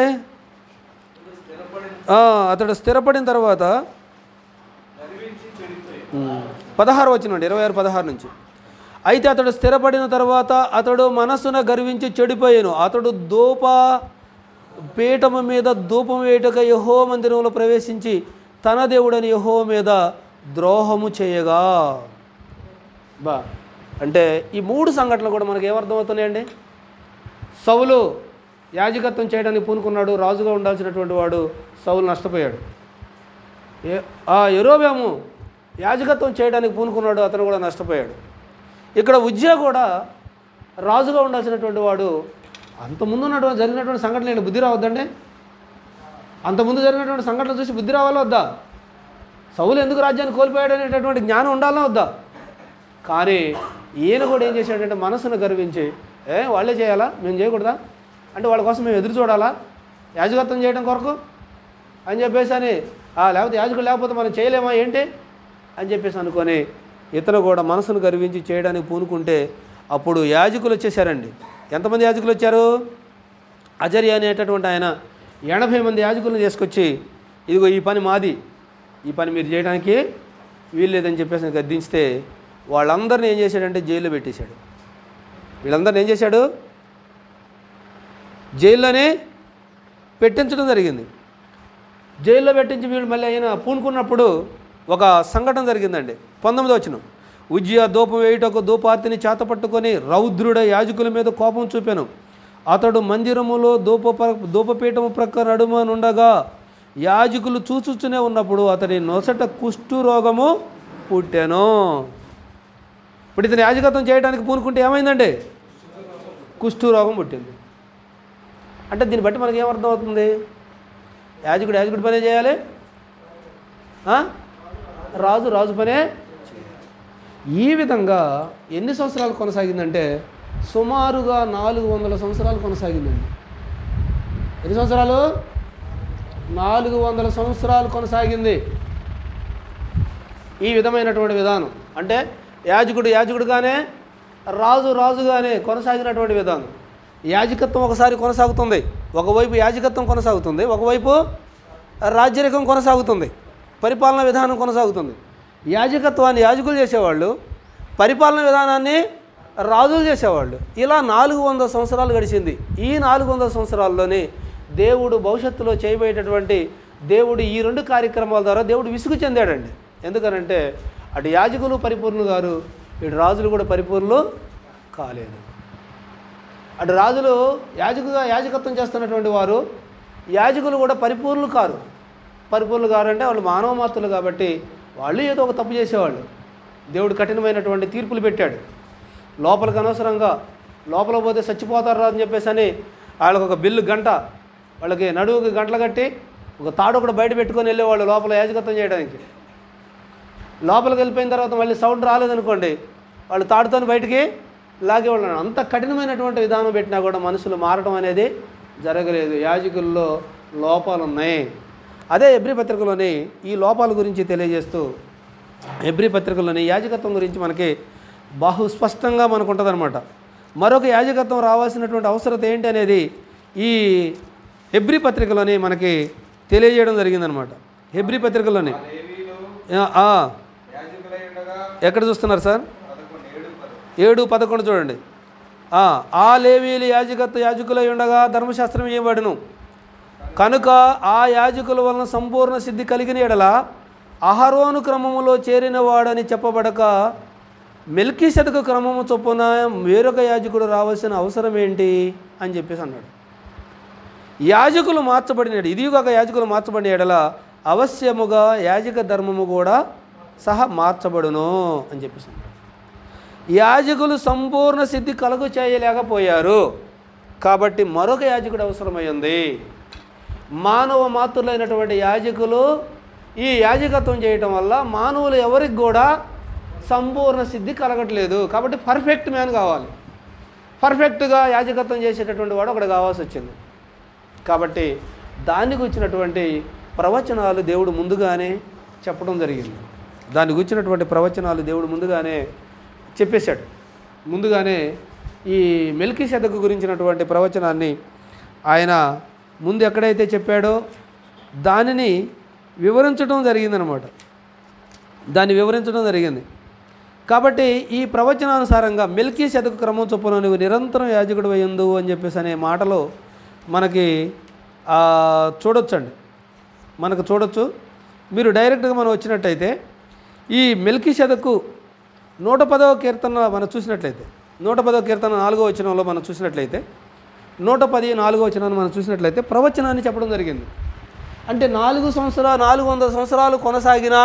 ఆ, అతడు స్థిరపడిన తర్వాత గర్వించి చెడిపోయి ఉమ్, పదహారు వచ్చినండి ఇరవై ఆరు పదహారు నుంచి అయితే అతడు స్థిరపడిన తర్వాత అతడు మనస్సున గర్వించి చెడిపోయాను అతడు దూప పీఠము మీద ధూపం వేయటక యహో మందిరంలో ప్రవేశించి తన దేవుడని యహో మీద ద్రోహము చేయగా బా అంటే ఈ మూడు సంఘటనలు కూడా మనకి ఏమర్థమవుతున్నాయండి సౌలు యాజకత్వం చేయడానికి పూనుకున్నాడు రాజుగా ఉండాల్సినటువంటి వాడు సౌలు నష్టపోయాడు ఏ ఆ ఎరోబేము యాజకత్వం చేయడానికి పూనుకున్నాడు అతను కూడా నష్టపోయాడు ఇక్కడ ఉజ్జయ కూడా రాజుగా ఉండాల్సినటువంటి వాడు అంతకుముందు ఉన్నటువంటి జరిగినటువంటి సంఘటనలు ఏంటి బుద్ధి రావద్దండి అంతకుముందు జరిగినటువంటి సంఘటనలు చూసి బుద్ధి రావాలా వద్దా సౌలు ఎందుకు రాజ్యాన్ని కోల్పోయాడు అనేటటువంటి జ్ఞానం ఉండాలా వద్దా కానీ ఈయన కూడా ఏం చేశాడంటే మనసును గర్వించి ఏ వాళ్ళే చేయాలా మేము చేయకూడదా అంటే వాళ్ళ కోసం మేము ఎదురు చూడాలా యాజకత్వం చేయడం కొరకు అని చెప్పేసి అని "ఆ, లేకపోతే యాజకుడు లేకపోతే మనం చేయలేమా ఏంటి అని చెప్పేసి అనుకొని ఇతను కూడా మనసును గర్వించి చేయడానికి పూనుకుంటే అప్పుడు యాజకులు వచ్చేసారండి ఎంతమంది యాజకులు వచ్చారు అజర్య అనేటటువంటి ఆయన ఎనభై మంది యాజకులను తీసుకొచ్చి ఇదిగో ఈ పని మాది ఈ పని మీరు చేయడానికి వీలు లేదని చెప్పేసి గద్దించితే వాళ్ళందరినీ ఏం చేశాడంటే జైల్లో పెట్టేశాడు వీళ్ళందరినీ ఏం చేశాడు జైల్లోనే పెట్టించడం జరిగింది జైల్లో పెట్టించి వీళ్ళు మళ్ళీ ఆయన పూనుకున్నప్పుడు ఒక సంఘటన జరిగిందండి పంతొమ్మిది వచ్చిన ఉజ్జయ ధూపం వేయుటకు ధూపార్తిని చేతపట్టుకొని రౌద్రుడ యాజకుల మీద కోపం చూపాను అతడు మందిరములో ధూప ధూపపీఠము ప్రక్క నడుమ నుండగా యాజకులు చూచుచునే ఉన్నప్పుడు అతని నొసట కుష్టు రోగము పుట్టాను ఇప్పుడు ఇతను యాజకత్వం చేయడానికి పూనుకుంటే ఏమైందండి కుష్టు రోగం పుట్టింది అంటే దీన్ని బట్టి మనకి ఏమర్థం అవుతుంది యాజకుడు యాజకుడి పనే చేయాలి ఆ? రాజు రాజు పనే ఈ విధంగా ఎన్ని సంవత్సరాలు కొనసాగిందంటే సుమారుగా నాలుగు వందల సంవత్సరాలు కొనసాగిందండి ఎన్ని సంవత్సరాలు నాలుగు వందల సంవత్సరాలు కొనసాగింది ఈ విధమైనటువంటి విధానం అంటే యాజకుడు యాజకుడుగానే రాజు రాజుగానే కొనసాగినటువంటి విధానం యాజకత్వం ఒకసారి కొనసాగుతుంది ఒకవైపు యాజకత్వం కొనసాగుతుంది ఒకవైపు రాజ్యరికం కొనసాగుతుంది పరిపాలన విధానం కొనసాగుతుంది యాజకత్వాన్ని యాజకులు చేసేవాళ్ళు పరిపాలన విధానాన్ని రాజులు చేసేవాళ్ళు ఇలా నాలుగు వందల సంవత్సరాలు గడిచింది ఈ నాలుగు వందల సంవత్సరాల్లోనే దేవుడు భవిష్యత్తులో చేయబోయేటటువంటి దేవుడు ఈ రెండు కార్యక్రమాల ద్వారా దేవుడు విసుగు చెందాడండి ఎందుకనంటే అటు యాజకులు పరిపూర్ణులు గారు ఇటు రాజులు కూడా పరిపూర్ణులు కాలేదు అటు రాజులు యాజకుగా యాజకత్వం చేస్తున్నటువంటి వారు యాజకులు కూడా పరిపూర్ణులు కారు పరిపూర్ణులు కారు అంటే వాళ్ళు మానవ మాత్రులు కాబట్టి వాళ్ళు ఏదో ఒక తప్పు చేసేవాళ్ళు దేవుడు కఠినమైనటువంటి తీర్పులు పెట్టాడు లోపలికి అనవసరంగా లోపల పోతే చచ్చిపోతారు అని చెప్పేసి అని వాళ్ళకి ఒక బిల్లు గంట వాళ్ళకి నడువుకి గంటలు కట్టి ఒక తాడు ఒకటి బయట పెట్టుకొని వెళ్ళేవాళ్ళు లోపల యాజకత్వం చేయడానికి లోపలికి వెళ్ళిపోయిన తర్వాత మళ్ళీ సౌండ్ రాలేదనుకోండి వాళ్ళు తాడుతో బయటికి లాగేవాళ్ళు అంత కఠినమైనటువంటి విధానం పెట్టినా కూడా మనుషులు మారడం అనేది జరగలేదు యాజకుల్లో లోపాలు ఉన్నాయి అదే ఎబ్రి పత్రికలోని ఈ లోపాల గురించి తెలియజేస్తూ ఎబ్రి పత్రికలోని యాజకత్వం గురించి మనకి బహు స్పష్టంగా మనకు ఉంటుందన్నమాట మరొక యాజకత్వం రావాల్సినటువంటి అవసరత ఏంటి అనేది ఈ హెబ్రి పత్రికలోని మనకి తెలియజేయడం జరిగిందనమాట హెబ్రి పత్రికలోని ఆ లేవీలు ఆ, ఆ, యాజకులై ఉండగా ఎక్కడ చూస్తున్నారు సార్ పదకొండు ఏడు పది ఏడు పదకొండు చూడండి ఆ, ఆ లేవీలు యాజకత్వ యాజకులై ఉండగా ధర్మశాస్త్రం ఇవ్వబడును కనుక ఆ యాజకుల వలన సంపూర్ణ సిద్ధి కలిగిన ఎడల అహరోను క్రమములో చేరిన వాడని చెప్పబడక మెల్కీ శతక క్రమము చొప్పున వేరొక యాజకుడు రావాల్సిన అవసరం ఏంటి అని చెప్పేసి అన్నాడు యాజకులు మార్చబడిన ఇది ఒక యాజకులు మార్చబడిన ఎడల అవశ్యముగా యాజక ధర్మము కూడా సహా మార్చబడును అని చెప్పేసి అన్నాడు. యాజకులు సంపూర్ణ సిద్ధి కలుగు చేయలేకపోయారు కాబట్టి మరొక యాజకుడు అవసరమైంది మానవ మాతృలైనటువంటి యాజకులు ఈ యాజకత్వం చేయటం వల్ల మానవులు ఎవరికి కూడా సంపూర్ణ సిద్ధి కలగట్లేదు కాబట్టి పర్ఫెక్ట్ మ్యాన్ కావాలి పర్ఫెక్ట్గా యాజకత్వం చేసేటటువంటి వాడు ఒకడు కావాల్సి వచ్చింది కాబట్టి దానికి వచ్చినటువంటి ప్రవచనాలు దేవుడు ముందుగానే చెప్పడం జరిగింది దానికి వచ్చినటువంటి ప్రవచనాలు దేవుడు ముందుగానే చెప్పేశాడు ముందుగానే ఈ మెల్కి శతకు గురించినటువంటి ప్రవచనాన్ని ఆయన ముందు ఎక్కడైతే చెప్పాడో దానిని వివరించడం జరిగిందనమాట దాన్ని వివరించడం జరిగింది కాబట్టి ఈ ప్రవచనానుసారంగా మిల్కీ శతక క్రమం చొప్పున నువ్వు నిరంతరం యాజకుడు అయ్యిందు అని చెప్పేసి అనే మాటలో మనకి ఆ, చూడొచ్చండి మనకు చూడొచ్చు మీరు డైరెక్ట్గా మనం వచ్చినట్టయితే ఈ మిల్కీ శతకు నూట పదవ కీర్తన మనం చూసినట్లయితే నూట పదవ కీర్తన నాలుగో వచనంలో మనం చూసినట్లయితే నూట పది నాలుగో వచనాన్ని మనం చూసినట్లయితే ప్రవచనాన్ని చెప్పడం జరిగింది అంటే నాలుగు సంవత్సరాలు నాలుగు వందల సంవత్సరాలు కొనసాగినా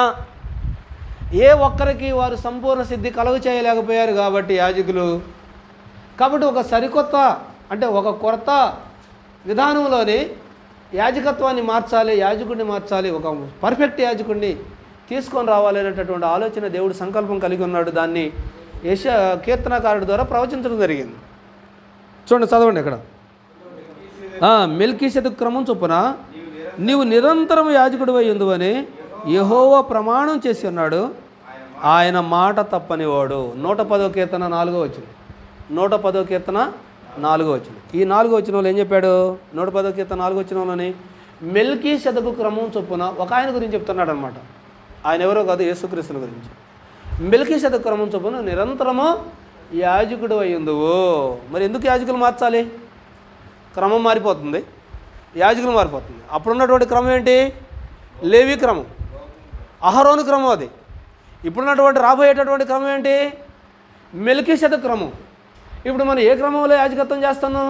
ఏ ఒక్కరికి వారు సంపూర్ణ సిద్ధి కలుగు చేయలేకపోయారు కాబట్టి యాజకులు కాబట్టి ఒక సరికొత్త అంటే ఒక కొత్త విధానంలోని యాజకత్వాన్ని మార్చాలి యాజకుడిని మార్చాలి ఒక పర్ఫెక్ట్ యాజకుడిని తీసుకొని రావాలి అనేటటువంటి ఆలోచన దేవుడు సంకల్పం కలిగి ఉన్నాడు దాన్ని యశ కీర్తనకారుడి ద్వారా ప్రవచించడం జరిగింది చూడండి చదవండి ఇక్కడ మిల్కీ క్రమం చొప్పున నీవు నిరంతరం యాజకుడు అయ్యిందు అని యహోవా ప్రమాణం చేసి ఉన్నాడు ఆయన మాట తప్పనివాడు నూట పదో కీర్తన నాలుగో వచ్చింది నూట పదో కీర్తన నాలుగో వచ్చింది ఈ నాలుగో వచ్చిన వాళ్ళు ఏం చెప్పాడు నూట పదో కీర్తన నాలుగో వచ్చిన వాళ్ళని మెల్కీ శతకు క్రమం చొప్పున ఒక ఆయన గురించి చెప్తున్నాడు అనమాట ఆయన ఎవరో కాదు యేసుక్రీస్తుని గురించి మెల్కీ శతక క్రమం చొప్పున నిరంతరము యాజకుడు అయ్యిందువు మరి ఎందుకు యాజకులు మార్చాలి క్రమం మారిపోతుంది యాజకులు మారిపోతుంది అప్పుడున్నటువంటి క్రమం ఏంటి లేవి క్రమం అహరోను క్రమం అది ఇప్పుడున్నటువంటి రాబోయేటటువంటి క్రమం ఏంటి మెలికి శత క్రమం ఇప్పుడు మనం ఏ క్రమంలో యాజకత్వం చేస్తున్నాం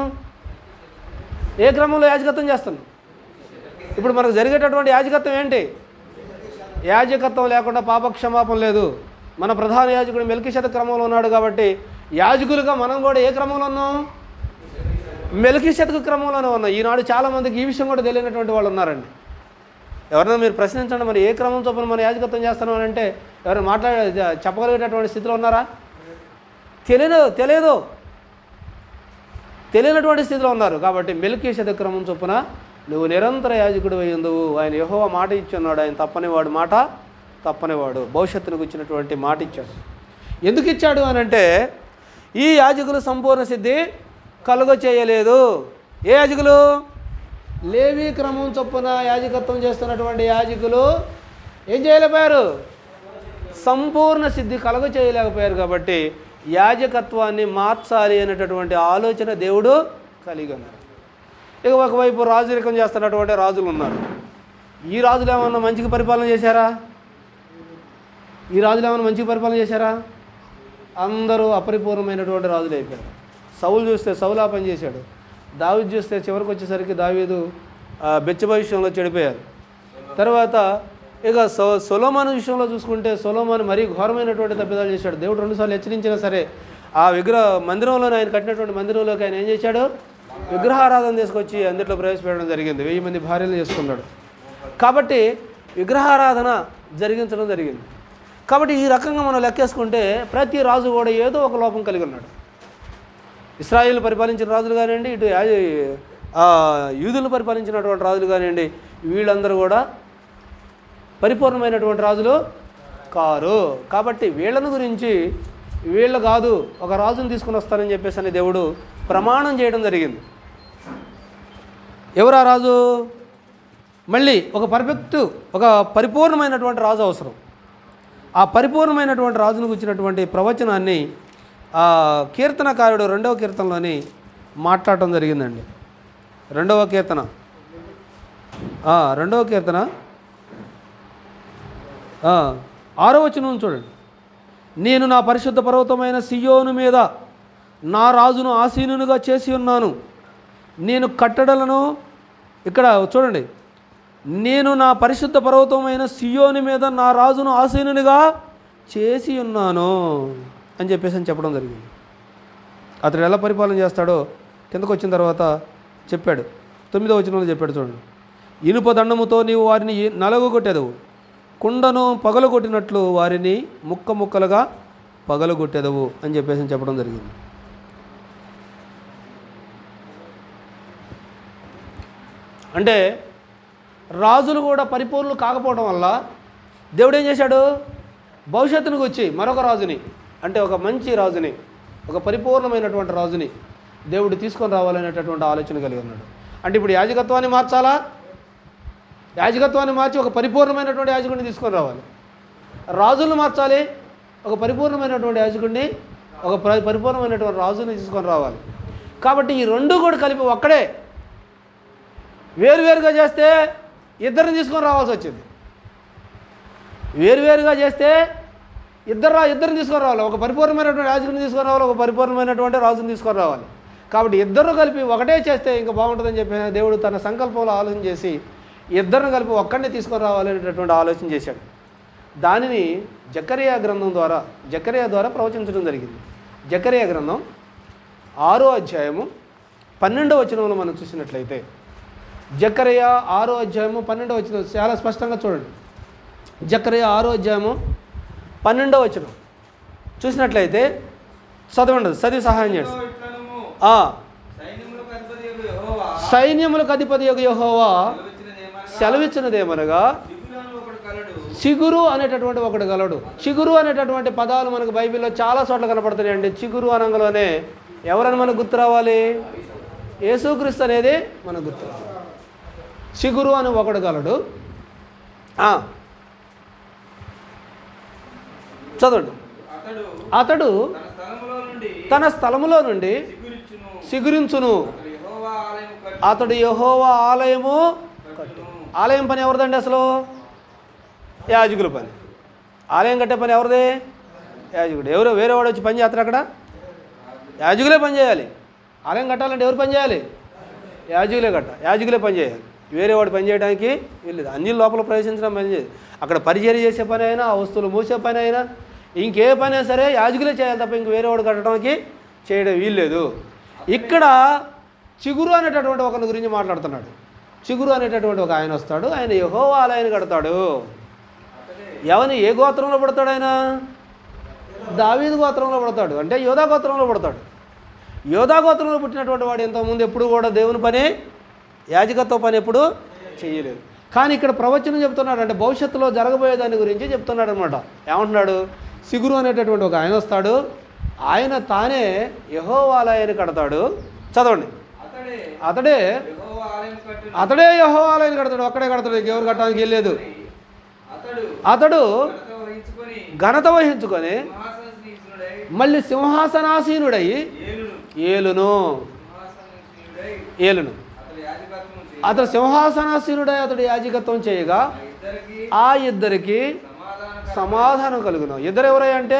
ఏ క్రమంలో యాజకత్వం చేస్తున్నాం ఇప్పుడు మనకు జరిగేటటువంటి యాజకత్వం ఏంటి యాజకత్వం లేకుండా పాపక్షమాపం లేదు మన ప్రధాన యాజకుడు మెలికిషత క్రమంలో ఉన్నాడు కాబట్టి యాజకులుగా మనం కూడా ఏ క్రమంలో ఉన్నాం మెలికిషతకు క్రమంలోనే ఉన్నాం ఈనాడు చాలామందికి ఈ విషయం కూడా తెలియనటువంటి వాళ్ళు ఉన్నారండి ఎవరైనా మీరు ప్రశ్నించండి మరి ఏ క్రమం చొప్పున మనం యాజకత్వం చేస్తున్నాం అని అంటే ఎవరైనా మాట్లాడే చెప్పగలిగేటటువంటి స్థితిలో ఉన్నారా తెలియదు తెలియదు తెలియనటువంటి స్థితిలో ఉన్నారు కాబట్టి మెలికి క్రమం చొప్పున నువ్వు నిరంతర యాజకుడు అయ్యిందువు ఆయన యహోవ మాట ఇచ్చున్నాడు ఆయన తప్పనివాడు మాట తప్పనివాడు భవిష్యత్తునికి ఇచ్చినటువంటి మాట ఇచ్చాడు ఎందుకు ఇచ్చాడు అని అంటే ఈ యాజకులు సంపూర్ణ సిద్ధి కలుగ చేయలేదు ఏ యాజకులు లేవి క్రమం చొప్పున యాజకత్వం చేస్తున్నటువంటి యాజకులు ఏం చేయలేకపోయారు సంపూర్ణ సిద్ధి కలుగ చేయలేకపోయారు కాబట్టి యాజకత్వాన్ని మార్చాలి అనేటటువంటి ఆలోచన దేవుడు కలిగి ఉన్నాడు ఇక ఒకవైపు రాజరికం చేస్తున్నటువంటి రాజులు ఉన్నారు ఈ రాజులు ఏమన్నా మంచిగా పరిపాలన చేశారా ఈ రాజులు ఏమన్నా మంచిగా పరిపాలన చేశారా అందరూ అపరిపూర్ణమైనటువంటి రాజులు అయిపోయారు సౌలు చూస్తే సౌలా పని చేశాడు దావీదు చూస్తే చివరికి వచ్చేసరికి దావీదు ఆ, బెచ్చ విషయంలో చెడిపోయారు తర్వాత ఇక సో సొలోమాను విషయంలో చూసుకుంటే సొలోమాను మరీ ఘోరమైనటువంటి తప్పిదాలు చేశాడు దేవుడు రెండుసార్లు హెచ్చరించినా సరే ఆ విగ్రహ మందిరంలోనే ఆయన కట్టినటువంటి మందిరంలోకి ఆయన ఏం చేశాడు విగ్రహారాధన తీసుకొచ్చి అందులో ప్రవేశపెట్టడం జరిగింది వెయ్యి మంది భార్యలు చేసుకున్నాడు కాబట్టి విగ్రహారాధన జరిగించడం జరిగింది కాబట్టి ఈ రకంగా మనం లెక్కేసుకుంటే ప్రతి రాజు కూడా ఏదో ఒక లోపం కలిగి ఉన్నాడు ఇస్రాయిల్ పరిపాలించిన రాజులు కానివ్వండి ఇటు యా- ఆ, యూదులు పరిపాలించినటువంటి రాజులు కానివ్వండి వీళ్ళందరూ కూడా పరిపూర్ణమైనటువంటి రాజులు కారు కాబట్టి వీళ్ళను గురించి వీళ్ళు కాదు ఒక రాజును తీసుకుని వస్తానని చెప్పేసి అని దేవుడు ప్రమాణం చేయడం జరిగింది ఎవరు ఆ రాజు మళ్ళీ ఒక పర్ఫెక్ట్ ఒక పరిపూర్ణమైనటువంటి రాజు అవసరం ఆ పరిపూర్ణమైనటువంటి రాజును గుచ్చినటువంటి ప్రవచనాన్ని ఆ కీర్తనకారుడు రెండవ కీర్తనలోని మాట్లాడటం జరిగిందండి రెండవ కీర్తన ఆ, రెండవ కీర్తన ఆ, ఆరో వచనం చూడండి నేను నా పరిశుద్ధ పర్వతమైన సియోను మీద నా రాజును ఆసీనునిగా చేసి ఉన్నాను నేను కట్టడలను ఇక్కడ చూడండి నేను నా పరిశుద్ధ పర్వతమైన సియోని మీద నా రాజును ఆసీనునిగా చేసి ఉన్నాను అని చెప్పేసి అని చెప్పడం జరిగింది అతడు ఎలా పరిపాలన చేస్తాడో కిందకు వచ్చిన తర్వాత చెప్పాడు తొమ్మిదో వచనంలో చెప్పాడు చూడండి ఇనుప దండముతో నీవు వారిని నలగొట్టెదవు కుండను పగలగొట్టినట్లు వారిని ముక్క ముక్కలుగా పగలగొట్టెదవు అని చెప్పేసి చెప్పడం జరిగింది అంటే రాజులు కూడా పరిపూర్ణులు కాకపోవడం వల్ల దేవుడు ఏం చేశాడు భవిష్యత్తునికి వచ్చి మరొక రాజుని అంటే ఒక మంచి రాజుని ఒక పరిపూర్ణమైనటువంటి రాజుని దేవుడు తీసుకొని రావాలనేటటువంటి ఆలోచన కలిగి ఉన్నాడు అంటే ఇప్పుడు యాజకత్వాన్ని మార్చాలా యాజకత్వాన్ని మార్చి ఒక పరిపూర్ణమైనటువంటి యాజకుడిని తీసుకొని రావాలి రాజులను మార్చాలి ఒక పరిపూర్ణమైనటువంటి యాజకుడిని ఒక పరి- పరిపూర్ణమైనటువంటి రాజుని తీసుకొని రావాలి కాబట్టి ఈ రెండు కూడా కలిపి ఒక్కడే వేరువేరుగా చేస్తే ఇద్దరిని తీసుకొని రావాల్సి వచ్చింది వేరువేరుగా చేస్తే ఇద్దరు రా- ఇద్దరిని తీసుకొని రావాలి ఒక పరిపూర్ణమైనటువంటి యాజకుని తీసుకొని రావాలి ఒక పరిపూర్ణమైనటువంటి రాజుని తీసుకొని రావాలి కాబట్టి ఇద్దరు కలిపి ఒకటే చేస్తే ఇంకా బాగుంటుందని చెప్పి దేవుడు తన సంకల్పంలో ఆలోచన చేసి ఇద్దరిని కలిపి ఒక్కడిని తీసుకొని రావాలనేటటువంటి ఆలోచన చేశాడు దానిని జకరియా గ్రంథం ద్వారా జకరియా ద్వారా ప్రవచించడం జరిగింది జకరియా గ్రంథం ఆరో అధ్యాయము పన్నెండో వచనంలో మనం చూసినట్లయితే జకరయ ఆరో అధ్యాయము పన్నెండో వచనం చాలా స్పష్టంగా చూడండి జకరయ ఆరో అధ్యాయము పన్నెండో వచనం చూసినట్లయితే చదవండి చదివి సహాయం చేయండి ఇట్లనము ఆ, సైన్యములకు అధిపతి యెహోవా సైన్యములకు అధిపతి యొక్క యెహోవా సెలవిచ్చినదేమనగా, సెలవిచ్చినదేమనగా సిగ్గులను ఒకడు కలడు చిగురు అనేటటువంటి ఒకడు గలడు చిగురు అనేటటువంటి పదాలు మనకు బైబిల్లో చాలా చోట్ల కనపడుతున్నాయండి చిగురు అనంగలోనే ఎవరని మనకు గుర్తు రావాలి యేసుక్రీస్తు అనేది మనకు గుర్తు రావాలి చిగురు అని ఒకడు గలడు ఆ. చదవండి అతడు అతడు తన స్థలములో నుండి తన స్థలములో నుండి సిగురిచ్చును సిగురించును అతడు యెహోవా ఆలయము కట్టి అతడు యెహోవా ఆలయము కట్టును. ఆలయం పని ఎవరిదండి అసలు యాజకుల పని ఆలయం కట్టే పని ఎవరిది యాజకుడు ఎవరు వేరే వాడు వచ్చి పని చేస్తారు అక్కడ యాజకులే పని చేయాలి ఆలయం కట్టాలంటే ఎవరు పని చేయాలి యాజకులే కట్ట యాజకులే పని చేయాలి వేరే వాడు పని చేయడానికి వీల్లేదు అన్ని లోపల ప్రవేశించడం పని చేయదు అక్కడ పరిచయం చేసే పని అయినా ఆ వస్తువులు మూసే పని అయినా ఇంకే పని అయినా సరే యాజకులే చేయాలి తప్ప ఇంక వేరే వాడు కట్టడానికి చేయడం వీల్లేదు ఇక్కడ చిగురు అనేటటువంటి ఒకరి గురించి మాట్లాడుతున్నాడు చిగురు అనేటటువంటి ఒక ఆయన వస్తాడు ఆయన యహోవా ఆలయాన్ని కడతాడు ఎవని ఏ గోత్రంలో పడతాడు ఆయన దావీదు గోత్రంలో పడతాడు అంటే యోధా గోత్రంలో పడతాడు యోధా గోత్రంలో పుట్టినటువంటి వాడు ఇంతకుముందు ఎప్పుడు కూడా దేవుని పని యాజకత్వ పని ఎప్పుడు చేయలేదు కానీ ఇక్కడ ప్రవచనం చెప్తున్నాడు అంటే భవిష్యత్తులో జరగబోయే దాని గురించి చెప్తున్నాడు అనమాట ఏమంటున్నాడు సిగురు అనేటటువంటి ఒక ఆయన వస్తాడు ఆయన తానే యహోవాలయాన్ని కడతాడు చదవండి అతడే అతడే యెహోవా ఆలయం కట్టును అతడే యహోవాలయాన్ని కడతాడు ఒక్కడే కడతాడు ఎవరు కట్టడానికి వెళ్ళలేదు అతడు అతడు ఘనత వహించుకొని ఘనత వహించుకొని సింహాసనీసునుడై మళ్ళీ సింహాసనాసీనుడై ఏలును ఏలును సింహాసనీసునుడై ఏలును అతడు యాజకత్వం చేయి అతడు సింహాసనాసీనుడై అతడు యాజకత్వం చేయగా ఆ ఇద్దరికి ఆ ఇద్దరికి సమాధాన సమాధానం కలుగును ఇద్దరు ఎవరై అంటే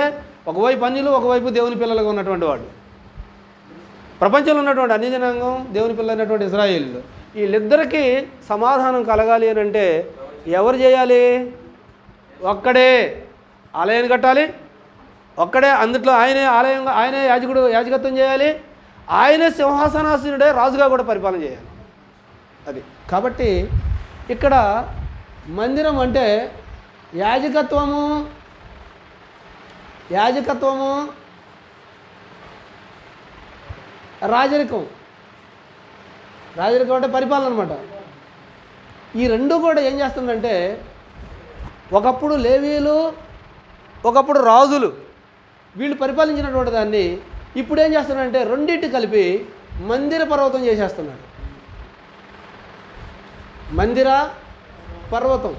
ఒకవైపు అన్యులు ఒకవైపు దేవుని పిల్లలుగా ఉన్నటువంటి వాడు ప్రపంచంలో ఉన్నటువంటి అన్ని జనాంగం దేవుని పిల్లలు అయినటువంటి ఇజ్రాయేళ్ళు వీళ్ళిద్దరికీ సమాధానం కలగాలి అని అంటే ఎవరు చేయాలి ఒక్కడే ఆలయాన్ని కట్టాలి ఒక్కడే అందుట్లో ఆయనే ఆలయంగా ఆయనే యాజకుడు యాజకత్వం చేయాలి ఆయనే సింహాసనాసీనుడే రాజుగా కూడా పరిపాలన చేయాలి అది కాబట్టి ఇక్కడ మందిరం అంటే యాజకత్వము యాజకత్వము రాజరికం రాజరికం అంటే పరిపాలన అనమాట ఈ రెండు కూడా ఏం చేస్తుందంటే ఒకప్పుడు లేవీలు ఒకప్పుడు రాజులు వీళ్ళు పరిపాలించినటువంటి దాన్ని ఇప్పుడు ఏం చేస్తున్నారంటే రెండింటి కలిపి మందిర పర్వతం చేసేస్తున్నాడు మందిర పర్వతం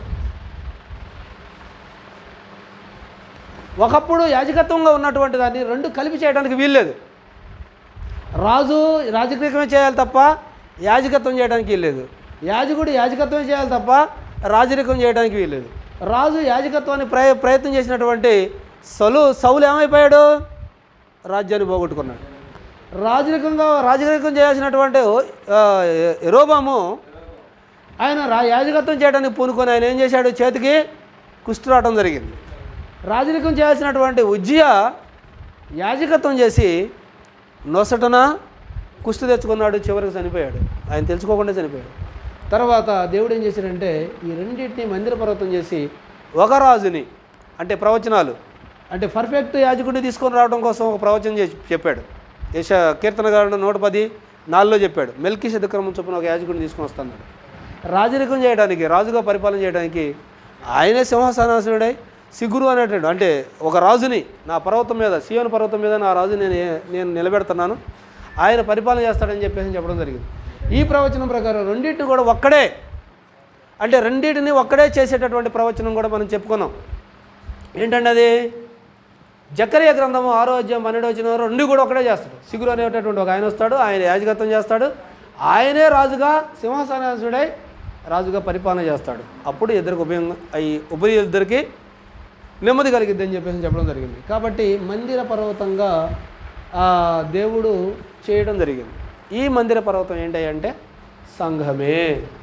ఒకప్పుడు యాజకత్వంగా ఉన్నటువంటి దాన్ని రెండు కలిపి చేయడానికి వీల్లేదు రాజు రాజకీయమే చేయాలి తప్ప యాజకత్వం చేయడానికి వీల్లేదు యాజకుడు యాజకత్వం చేయాలి తప్ప రాజరికం చేయడానికి వీల్లేదు రాజు యాజకత్వాన్ని ప్రయ ప్రయత్నం చేసినటువంటి సలు సౌలు ఏమైపోయాడు రాజ్యాన్ని పోగొట్టుకున్నాడు రాజరికంగా రాజరికం చేయాల్సినటువంటి ఆ, ఎరోబాము ఆయన రా యాజకత్వం చేయడానికి పూనుకొని ఆయన ఏం చేశాడు చేతికి కుష్టి రావడం జరిగింది రాజరికం చేయాల్సినటువంటి ఉజ్జియా యాజకత్వం చేసి నొసటన కుష్టి తెచ్చుకున్నాడు చివరికి చనిపోయాడు ఆయన తెలుసుకోకుండా చనిపోయాడు తర్వాత దేవుడు ఏం చేశాడంటే ఈ రెండింటిని మందిర పర్వతం చేసి ఒక రాజుని అంటే ప్రవచనాలు అంటే పర్ఫెక్ట్ యాజకుడిని తీసుకొని రావడం కోసం ఒక ప్రవచనం చేసి చెప్పాడు యశ కీర్తనగారుడు నూట పది నాలుగులో చెప్పాడు మెల్కి శతక్రమం చొప్పున ఒక యాజకుడిని తీసుకొని వస్తున్నాడు రాజరికం చేయడానికి రాజుగా పరిపాలన చేయడానికి ఆయనే సింహాసనాసనుడై సిగురు అనేటాడు అంటే ఒక రాజుని నా పర్వతం మీద సియోన్ పర్వతం మీద నా రాజు నేను ఏ- నేను నిలబెడుతున్నాను ఆయన పరిపాలన చేస్తాడని చెప్పేసి చెప్పడం జరిగింది ఈ ప్రవచనం ప్రకారం రెండింటిని కూడా ఒక్కడే అంటే రెండింటిని ఒక్కడే చేసేటటువంటి ప్రవచనం కూడా మనం చెప్పుకున్నాం ఏంటంటే అది జకరియా గ్రంథము ఆరో అధ్యాయం పన్నెండు వచ్చిన రెండు కూడా ఒకటే చేస్తాడు సిగురు అనేటటువంటి ఒక ఆయన వస్తాడు ఆయన యాజకత్వం చేస్తాడు ఆయనే రాజుగా సింహాసనాసుడై రాజుగా పరిపాలన చేస్తాడు అప్పుడు ఇద్దరికి ఉపయోగం అయి ఉభయ ఇద్దరికి నెమ్మది కలిగిద్ది అని చెప్పేసి చెప్పడం జరిగింది కాబట్టి మందిర పర్వతంగా ఆ దేవుడు చేయడం జరిగింది ఈ మందిర పర్వతం ఏంటి అంటే సంఘమే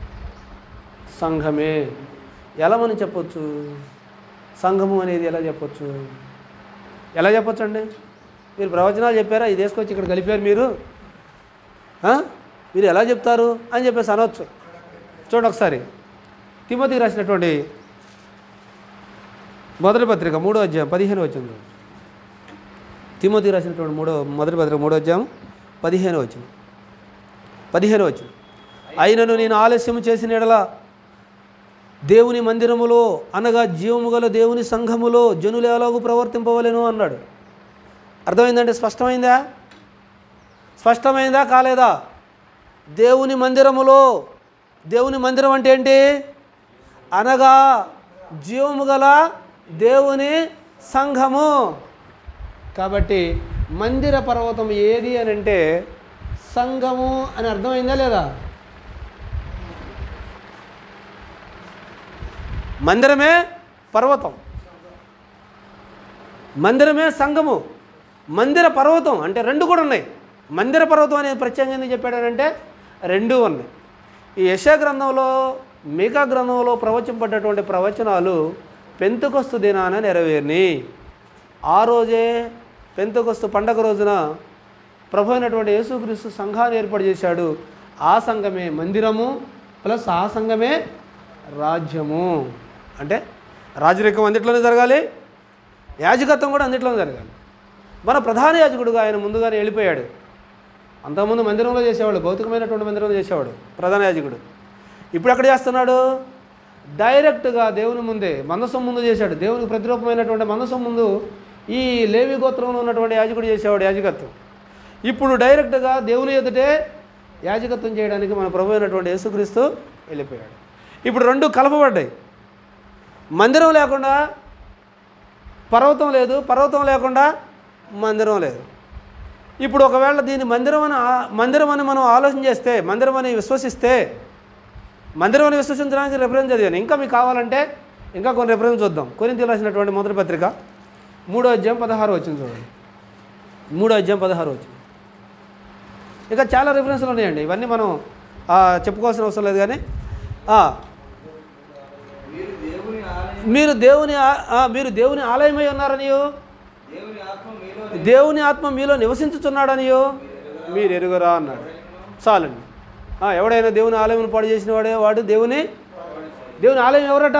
సంఘమే ఎలా మనం చెప్పొచ్చు సంఘము అనేది ఎలా చెప్పొచ్చు ఎలా చెప్పొచ్చు అండి మీరు ప్రవచనాలు చెప్పారా ఇది వేసుకొచ్చి ఇక్కడ కలిపారు మీరు ఆ? మీరు ఎలా చెప్తారు అని చెప్పేసి అనవచ్చు చూడండి ఒకసారి తిమోతికి రాసినటువంటి మొదటి పత్రిక మూడో అధ్యాయం పదిహేను వచ్చింది తిమోతికి రాసినటువంటి మూడో మొదటి పత్రిక మూడో అధ్యాయం పదిహేను వచ్చింది పదిహేను వచ్చింది అయినను నేను ఆలస్యం చేసిన ఎడల దేవుని మందిరములో అనగా జీవము గల దేవుని సంఘములో జనులు ఎలాగూ ప్రవర్తింపవలెను అన్నాడు అర్థమైందంటే స్పష్టమైందా స్పష్టమైందా కాలేదా దేవుని మందిరములో దేవుని మందిరం అంటే ఏంటి అనగా జీవము గల దేవుని సంఘము కాబట్టి మందిర పర్వతం ఏది అని అంటే సంఘము అని అర్థమైందా లేదా మందిరమే పర్వతం మందిరమే సంఘము మందిర పర్వతం అంటే రెండు కూడా ఉన్నాయి మందిర పర్వతం అనేది ప్రత్యేకంగా ఎందుకు చెప్పాడనంటే రెండు ఉన్నాయి ఈ యశ గ్రంథంలో మీకా గ్రంథంలో ప్రవచింపడ్డటువంటి ప్రవచనాలు పెంతుకొస్తు దినాన నెరవేరిని ఆ రోజే పెంతుకొస్తు పండగ రోజున ప్రభు అయినటువంటి యేసుక్రీస్తు సంఘాన్ని ఏర్పాటు చేశాడు ఆ సంఘమే మందిరము ప్లస్ ఆ సంఘమే రాజ్యము అంటే రాజరికం అందుట్లోనే జరగాలి యాజకత్వం కూడా అందుట్లోనే జరగాలి మన ప్రధాన యాజకుడుగా ఆయన ముందుగానే వెళ్ళిపోయాడు అంతకుముందు మందిరంలో చేసేవాడు భౌతికమైనటువంటి మందిరంలో చేసేవాడు ప్రధాన యాజకుడు ఇప్పుడు ఎక్కడ చేస్తున్నాడు డైరెక్ట్గా దేవుని ముందే మనసం ముందు చేశాడు దేవునికి ప్రతిరూపమైనటువంటి మనసం ముందు ఈ లేవి గోత్రంలో ఉన్నటువంటి యాజకుడు చేసేవాడు యాజకత్వం ఇప్పుడు డైరెక్ట్గా దేవుని ఎదుటే యాజకత్వం చేయడానికి మన ప్రభు అయినటువంటి యేసుక్రీస్తు వెళ్ళిపోయాడు ఇప్పుడు రెండు కలపబడ్డాయి మందిరం లేకుండా పర్వతం లేదు పర్వతం లేకుండా మందిరం లేదు ఇప్పుడు ఒకవేళ దీన్ని మందిరం అని ఆ- మందిరం అని మనం ఆలోచన చేస్తే మందిరం అని విశ్వసిస్తే మందిరం అని విశ్వసించడానికి రెఫరెన్స్ చదివాను ఇంకా మీకు కావాలంటే ఇంకా కొన్ని రెఫరెన్స్ చూద్దాం కొరింతలు రాసినటువంటి మొదటి పత్రిక మూడో అధ్యాయం పదహారు వచ్చింది చూడండి మూడో అధ్యాయం పదహారు వచ్చింది ఇక చాలా రిఫరెన్స్లు ఉన్నాయండి ఇవన్నీ మనం ఆ, చెప్పుకోవాల్సిన అవసరం లేదు కానీ ఆ, మీరు దేవుని ఆలయం మీరు దేవుని ఆ- ఆ, మీరు దేవుని ఆలయమై ఉన్నారనియో దేవుని ఆత్మ మీలో దేవుని ఆత్మ మీలో నివసించుతున్నాడనియో మీరు ఎరుగరా అన్నాడు చాలండి ఆ, ఎవడైనా దేవుని ఆలయం పాడు చేసిన వాడే వాడు దేవుని దేవుని ఆలయం ఎవరట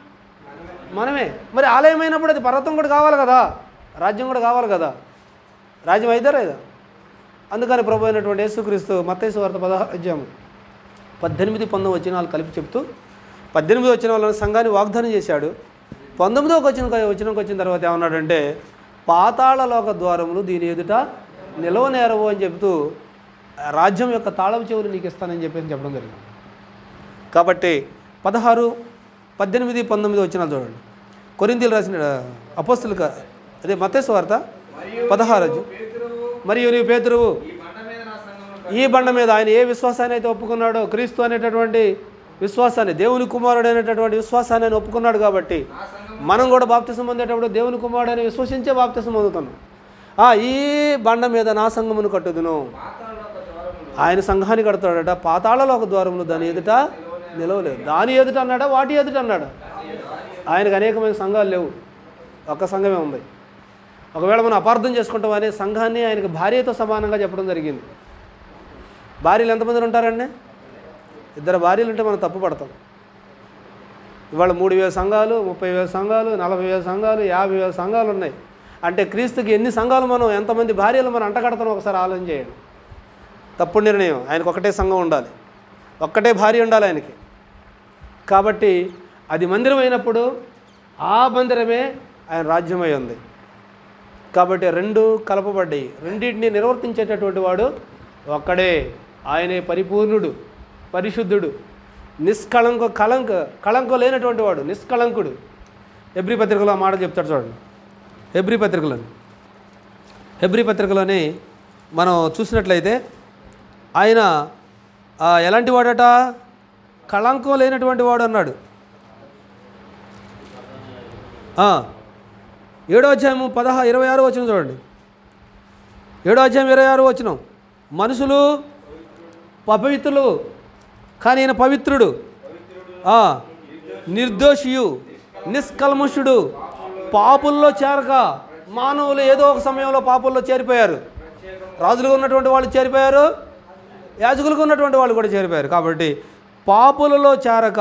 మనమే మరి ఆలయం అయినప్పుడు అది పర్వతం కూడా కావాలి కదా రాజ్యం కూడా కావాలి కదా రాజ్యం అయిదా లేదా అందుకని ప్రభు అయినటువంటి యేసుక్రీస్తు మత్తైసు వార్త పదహారు అధ్యాయం పద్దెనిమిది పంతొమ్మిది వచ్చినాలు కలిపి చెప్తూ పద్దెనిమిది వచ్చిన వాళ్ళని సంఘాన్ని వాగ్దానం చేశాడు పంతొమ్మిదోకి వచ్చిన వచ్చినకి వచ్చిన తర్వాత ఏమన్నాడంటే పాతాళలోక ద్వారములు దీని ఎదుట నిలవనేరవు అని చెబుతూ ఆ రాజ్యం యొక్క తాళం చెవులు నీకు ఇస్తానని చెప్పి చెప్పడం జరిగింది కాబట్టి పదహారు పద్దెనిమిది పంతొమ్మిది వచ్చిన చూడండి కొరింతీలు రాసిన అపోస్తులు అదే మత్తేసు వార్త పదహారు అధ్యాయం. పేతురువు మరియు నీవు పేతురువు ఈ బండ మీద నా సంఘమును ఈ బండ మీద ఆయన ఏ విశ్వాసాన్ని అయితే ఒప్పుకున్నాడో క్రీస్తు అనేటటువంటి విశ్వాసాన్ని దేవుని కుమారుడు అనేటటువంటి విశ్వాసాన్ని ఆయన ఒప్పుకున్నాడు కాబట్టి నా సంఘం మనం కూడా బాప్తిసం పొందేటప్పుడు దేవుని కుమారుడు అని విశ్వసించే బాప్తిసం పొందుతున్నాం ఆ, ఈ బండ మీద నా సంఘమును కట్టుదును పాతాళ ఒక ద్వారములు ఆయన సంఘాన్ని కడతాడట పాతాళలో ఒక ద్వారములు దాని ఎదుట నిలవలేదు దాని ఎదుట అన్నాడా వాటి ఎదుట అన్నాడా ఆయనకు అనేకమైన సంఘాలు లేవు ఒక్క సంఘమే ఉంది ఒకవేళ మనం అపార్థం చేసుకుంటామని సంఘాన్ని ఆయనకు భార్యతో సమానంగా చెప్పడం జరిగింది భార్యలు ఎంతమంది ఉంటారండి ఇద్దరు భార్యలు ఉంటే మనం తప్పు పడతాం ఇవాళ మూడు వేల సంఘాలు ముప్పై వేల సంఘాలు నలభై వేల సంఘాలు యాభై వేల సంఘాలు ఉన్నాయి అంటే క్రీస్తుకి ఎన్ని సంఘాలు మనం ఎంతమంది భార్యలు మనం అంటగడతాం ఒకసారి ఆలోచన చేయండి తప్పుడు నిర్ణయం ఆయనకు ఒకటే సంఘం ఉండాలి ఒక్కటే భార్య ఉండాలి ఆయనకి కాబట్టి అది మందిరం అయినప్పుడు ఆ మందిరమే ఆయన రాజ్యమై ఉంది కాబట్టి రెండు కలపబడ్డాయి రెండింటిని నిర్వర్తించేటటువంటి వాడు ఒక్కడే ఆయనే పరిపూర్ణుడు పరిశుద్ధుడు నిష్కళంక కళంక కళంకం లేనటువంటి వాడు నిష్కళంకుడు హెబ్రి పత్రికలో ఆ మాట చెప్తాడు చూడండి హెబ్రి పత్రికలోని హెబ్రి పత్రికలోని మనం చూసినట్లయితే ఆయన ఆ, ఎలాంటి వాడట కళంకం లేనటువంటి వాడు అన్నాడు ఆ, ఏడో అధ్యాయము పదహా ఇరవై ఆరు వచ్చిన చూడండి ఏడో అధ్యాయం ఇరవై ఆరు వచ్చిన మనుషులు పవిత్రులు కానీ ఈయన పవిత్రుడు ఆ, నిర్దోషియు నిష్కల్మషుడు పాపుల్లో చేరక మానవులు ఏదో ఒక సమయంలో పాపుల్లో చేరిపోయారు రాజులుగా ఉన్నటువంటి వాళ్ళు చేరిపోయారు యాజకులుగా ఉన్నటువంటి వాళ్ళు కూడా చేరిపోయారు కాబట్టి పాపులలో చేరక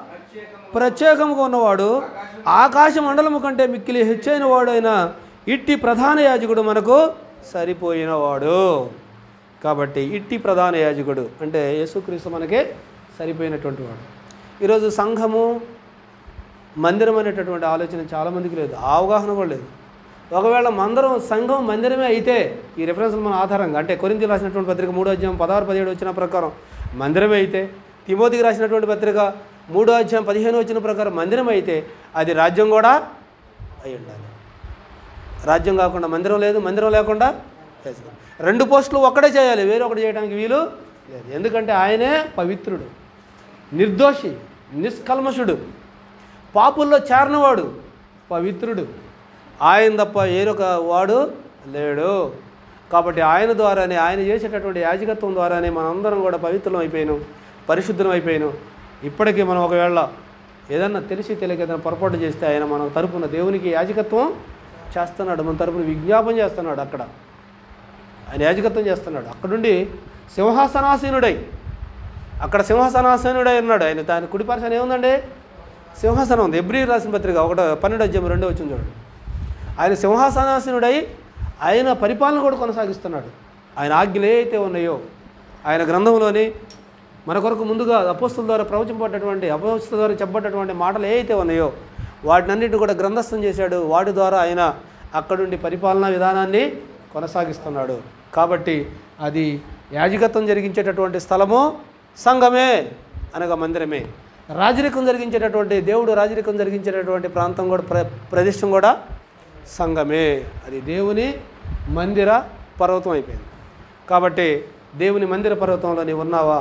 ప్రత్యేకంగా ఉన్నవాడు ఆకాశ మండలము కంటే మిక్కిలి హెచ్చైన వాడైన ఇట్టి ప్రధాన యాజకుడు మనకు సరిపోయినవాడు కాబట్టి ఇట్టి ప్రధాన యాజకుడు అంటే యేసుక్రీస్తు మనకే సరిపోయినటువంటి వాడు ఈరోజు సంఘము మందిరం అనేటటువంటి ఆలోచన చాలామందికి లేదు ఆ అవగాహన కూడా లేదు ఒకవేళ మందిరం సంఘం మందిరమే అయితే ఈ రెఫరెన్స్ మన ఆధారంగా అంటే కొరింతి రాసినటువంటి పత్రిక మూడో అధ్యాయం పదహారు పదిహేడు వచ్చిన ప్రకారం మందిరమే అయితే తిమోతికి రాసినటువంటి పత్రిక మూడో అధ్యాయం పదిహేను వచ్చిన ప్రకారం మందిరం అయితే అది రాజ్యం కూడా అయి ఉండాలి రాజ్యం కాకుండా మందిరం లేదు మందిరం లేకుండా లేదు. రెండు పోస్టులు ఒక్కడే చేయాలి వేరే ఒకటి చేయడానికి వీలు లేదు ఎందుకంటే ఆయనే పవిత్రుడు నిర్దోషి నిష్కల్మషుడు పాపుల్లో చేరనివాడు పవిత్రుడు ఆయన తప్ప ఏరొక వాడు లేడు కాబట్టి ఆయన ద్వారానే ఆయన చేసేటటువంటి యాజకత్వం ద్వారానే మనందరం కూడా పవిత్రం అయిపోయాను పరిశుద్ధం అయిపోయాను ఇప్పటికీ మనం ఒకవేళ ఏదన్నా తెలిసి తెలియక ఏదైనా పొరపాటు చేస్తే ఆయన మన తరపున దేవునికి యాజకత్వం చేస్తున్నాడు మన తరపున విజ్ఞాపం చేస్తున్నాడు అక్కడ ఆయన యాజకత్వం చేస్తున్నాడు అక్కడుండి సింహాసనాసీనుడై అక్కడ సింహాసనాసీనుడై ఉన్నాడు ఆయన దాని కుడి పరసన ఏముందండి సింహాసనం ఉంది ఎబ్రి రాసిన పత్రిక ఒకటో పన్నెండు అధ్యాయం రెండో వచ్చింది చూడండి ఆయన సింహాసనాసీనుడై ఆయన పరిపాలన కూడా కొనసాగిస్తున్నాడు ఆయన ఆజ్ఞలు ఏ అయితే ఉన్నాయో ఆయన గ్రంథంలోని మన కొరకు ముందుగా అపోస్తుల ద్వారా ప్రవచింపబడ్డటువంటి అపోస్తుల ద్వారా చెప్పబడ్డటువంటి మాటలు ఏ అయితే ఉన్నాయో వాటినన్నిటిని కూడా గ్రంథస్థం చేశాడు వాటి ద్వారా ఆయన అక్కడుండి పరిపాలనా విధానాన్ని కొనసాగిస్తున్నాడు కాబట్టి అది యాజకత్వం జరిగించేటటువంటి స్థలము సంఘమే అనగా మందిరమే రాజరికం జరిగించేటటువంటి దేవుడు రాజరికం జరిగించేటటువంటి ప్రాంతం కూడా ప్ర ప్రదేశం కూడా సంఘమే అది దేవుని మందిర పర్వతం అయిపోయింది కాబట్టి దేవుని మందిర పర్వతంలో నీవు ఉన్నావా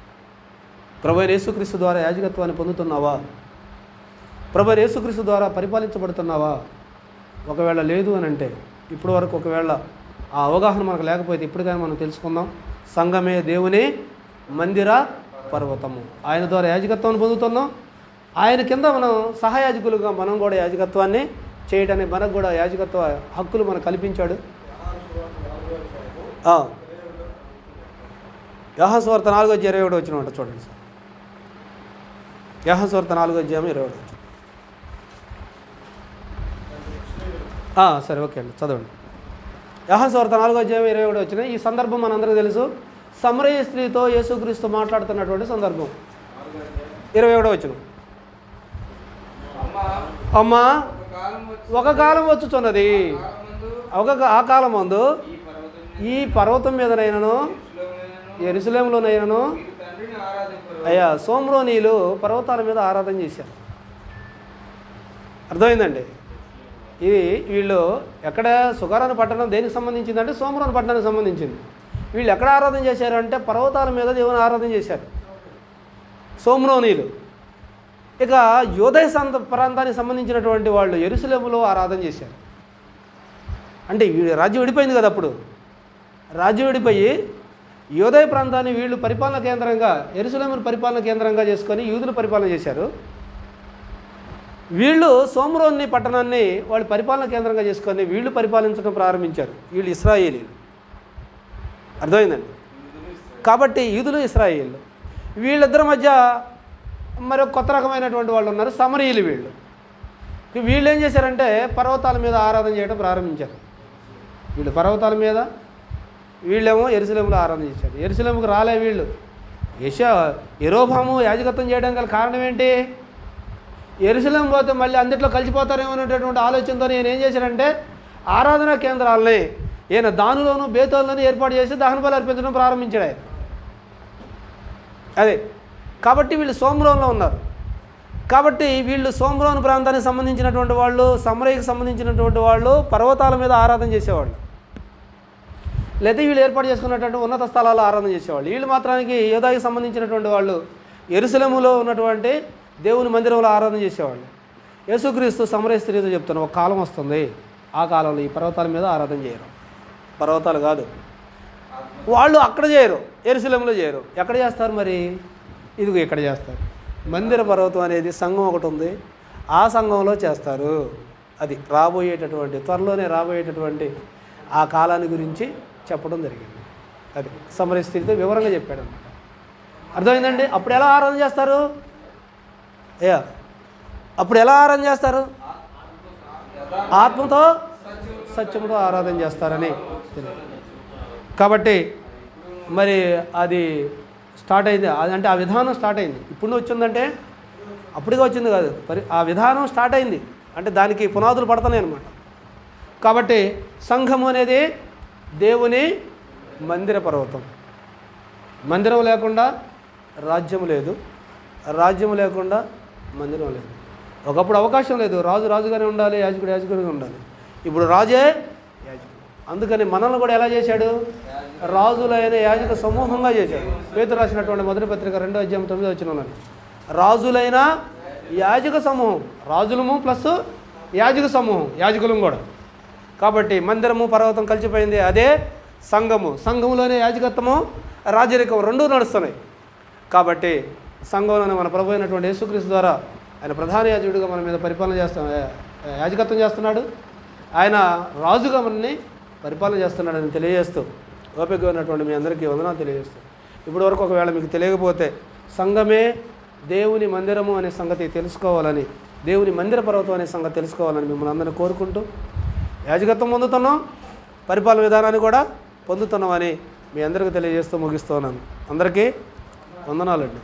ప్రభు అయిన యేసుక్రీస్తు ద్వారా యాజకత్వాన్ని పొందుతున్నావా ప్రభు అయిన యేసుక్రీస్తు ద్వారా పరిపాలించబడుతున్నావా ఒకవేళ లేదు అని అంటే ఇప్పటి వరకు ఒకవేళ ఆ అవగాహన మనకు లేకపోతే ఇప్పటికైనా మనం తెలుసుకుందాం సంఘమే దేవుని మందిర పర్వతము ఆయన ద్వారా యాజకత్వాన్ని పొందుతున్నాం ఆయన కింద మనం సహయాజకులుగా మనం కూడా యాజకత్వాన్ని చేయడానికి మనకు కూడా యాజకత్వ హక్కులు మనకు కల్పించాడు యహస్వార్త నాలుగో అధ్యాయం ఇరవై ఒకటి వచ్చిన చూడండి సార్ యహస్వార్త నాలుగో అధ్యాయం ఇరవై ఒకటి వచ్చిన. ఆ, సరే ఓకే అండి చదవండి యహస్వార్త నాలుగో అధ్యాయం ఇరవై ఒకటి వచ్చిన ఈ సందర్భం మనందరికీ తెలుసు సమరయ స్త్రీతో యేసుక్రీస్తు మాట్లాడుతున్నటువంటి సందర్భం ఇరవై ఒకటో వచ్చిన అమ్మా అమ్మా ఒక కాలం వచ్చి ఒక కాలం వచ్చుచున్నది కాలమందు ఒక ఆ కాలం ముందు ఈ పర్వతం ఈ పర్వతం మీదనైనను శిశువులైనను ఎరుసలేంలోనైనను మీరు తండ్రిని ఆరాధింపరు అయ్యా సోమ్రోనీలు పర్వతాల మీద ఆరాధన చేశారు అర్థమైందండి ఇది వీళ్ళు ఎక్కడ సుగారాన్ని పట్టణం దేనికి సంబంధించిందంటే సోమరాన్ని పట్టణానికి సంబంధించింది వీళ్ళు ఎక్కడ ఆరాధన చేశారు అంటే పర్వతాల మీద దేవుని ఆరాధన చేశారు సోమ్రోనీలు ఇక యోదయ సంత ప్రాంతానికి సంబంధించినటువంటి వాళ్ళు ఎరుసలేములో ఆరాధన చేశారు అంటే వీడి రాజ్యం విడిపోయింది కదా అప్పుడు రాజ్యం విడిపోయి యోదయ ప్రాంతాన్ని వీళ్ళు పరిపాలన కేంద్రంగా ఎరుసలేమును పరిపాలన కేంద్రంగా చేసుకొని యూదులు పరిపాలన చేశారు వీళ్ళు సోమరోన్ని పట్టణాన్ని వాళ్ళు పరిపాలన కేంద్రంగా చేసుకొని వీళ్ళు పరిపాలించడం ప్రారంభించారు వీళ్ళు ఇస్రాయేలీలు అర్థమైందండి కాబట్టి యూదులు ఇస్రాయేళ్ళు వీళ్ళిద్దరి మధ్య మరి ఒక కొత్త రకమైనటువంటి వాళ్ళు ఉన్నారు సమరీయులు వీళ్ళు ఇక వీళ్ళు ఏం చేశారంటే పర్వతాల మీద ఆరాధన చేయడం ప్రారంభించారు వీళ్ళు పర్వతాల మీద వీళ్ళేమో ఎరుసలేములో ఆరాధన చేశారు ఎరుసలేముకు రాలే వీళ్ళు యశ ఎరోభాము యాజకత్వం చేయడం గల కారణం ఏంటి ఎరుసలేం పోతే మళ్ళీ అందుట్లో కలిసిపోతారేమో అనేటటువంటి ఆలోచనతో నేను ఏం చేశానంటే ఆరాధనా కేంద్రాలని ఈయన దానిలోను బేతోల్లోనూ ఏర్పాటు చేసి దహన బలి అర్పించడం ప్రారంభించాడు ఆయన అదే కాబట్టి వీళ్ళు సోమరంలో ఉన్నారు కాబట్టి వీళ్ళు సోమరోన్ ప్రాంతానికి సంబంధించినటువంటి వాళ్ళు సమరయ్యకి సంబంధించినటువంటి వాళ్ళు పర్వతాల మీద ఆరాధన చేసేవాళ్ళు లేదా వీళ్ళు ఏర్పాటు చేసుకున్నటువంటి ఉన్నత స్థలాల్లో ఆరాధన చేసేవాళ్ళు వీళ్ళు మాత్రానికి యోధాకి సంబంధించినటువంటి వాళ్ళు ఎరుసలేములో ఉన్నటువంటి దేవుని మందిరంలో ఆరాధన చేసేవాళ్ళు యేసుక్రీస్తు సమరయ స్త్రీతో చెప్తాను ఒక కాలం వస్తుంది ఆ కాలంలో ఈ పర్వతాల మీద ఆరాధన చేయరు పర్వతాలు కాదు వాళ్ళు అక్కడ చేయరు ఎరుసలేంలో చేయరు ఎక్కడ చేస్తారు మరి ఇదిగో ఇక్కడ చేస్తారు మందిర పర్వతం అనేది సంఘం ఒకటి ఉంది ఆ సంఘంలో చేస్తారు అది రాబోయేటటువంటి త్వరలోనే రాబోయేటటువంటి ఆ కాలాన్ని గురించి చెప్పడం జరిగింది అది సమర స్థితితో వివరంగా చెప్పాడు అనమాట అర్థమైందండి అప్పుడు ఎలా ఆరాధన చేస్తారు అయ్యా అప్పుడు ఎలా ఆరాధన చేస్తారు ఆత్మతో సత్యంతో ఆరాధన చేస్తారని తెలియదు కాబట్టి మరి అది స్టార్ట్ అయింది అది అంటే ఆ విధానం స్టార్ట్ అయింది ఇప్పుడు వచ్చిందంటే అప్పటికే వచ్చింది కాదు పరి ఆ విధానం స్టార్ట్ అయింది అంటే దానికి పునాదులు పడుతున్నాయి అనమాట కాబట్టి సంఘం అనేది దేవుని మందిర పర్వతం మందిరం లేకుండా రాజ్యం లేదు రాజ్యం లేకుండా మందిరం లేదు ఒకప్పుడు అవకాశం లేదు రాజు రాజుగానే ఉండాలి యాజకుడు యాజకుడిగా ఉండాలి ఇప్పుడు రాజే యాజకుడు అందుకని మనల్ని కూడా ఎలా చేశాడు రాజులైన యాజక సమూహంగా చేశాడు పేతురు రాసినటువంటి మొదటి పత్రిక రెండో అధ్యాయం తొమ్మిదో వచ్చిన ఉన్నది రాజులైన యాజక సమూహం రాజులము ప్లస్ యాజక సమూహం యాజకులం కూడా కాబట్టి మందిరము పర్వతం కలిసిపోయింది అదే సంఘము సంఘములోనే యాజకత్వము రాజరికం రెండూ నడుస్తున్నాయి కాబట్టి సంఘంలోనే మన ప్రభు అయినటువంటి యేసుక్రీస్తు ద్వారా ఆయన ప్రధాన యాజకుడిగా మన మీద పరిపాలన చేస్తా యాజకత్వం చేస్తున్నాడు ఆయన రాజుగా మనల్ని పరిపాలన చేస్తున్నాడని తెలియజేస్తూ ఓపిక ఉన్నటువంటి మీ అందరికీ వందనాలు తెలియజేస్తూ ఇప్పటి వరకు ఒకవేళ మీకు తెలియకపోతే సంఘమే దేవుని మందిరము అనే సంగతి తెలుసుకోవాలని దేవుని మందిర పర్వతం అనే సంగతి తెలుసుకోవాలని మిమ్మల్ని అందరినీ కోరుకుంటూ యాజకత్వం పొందుతున్నాం పరిపాలన విధానాన్ని కూడా పొందుతున్నామని మీ అందరికీ తెలియజేస్తూ ముగిస్తున్నాను అందరికీ వందనాలండి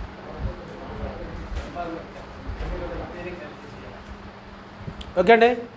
ఓకే అండి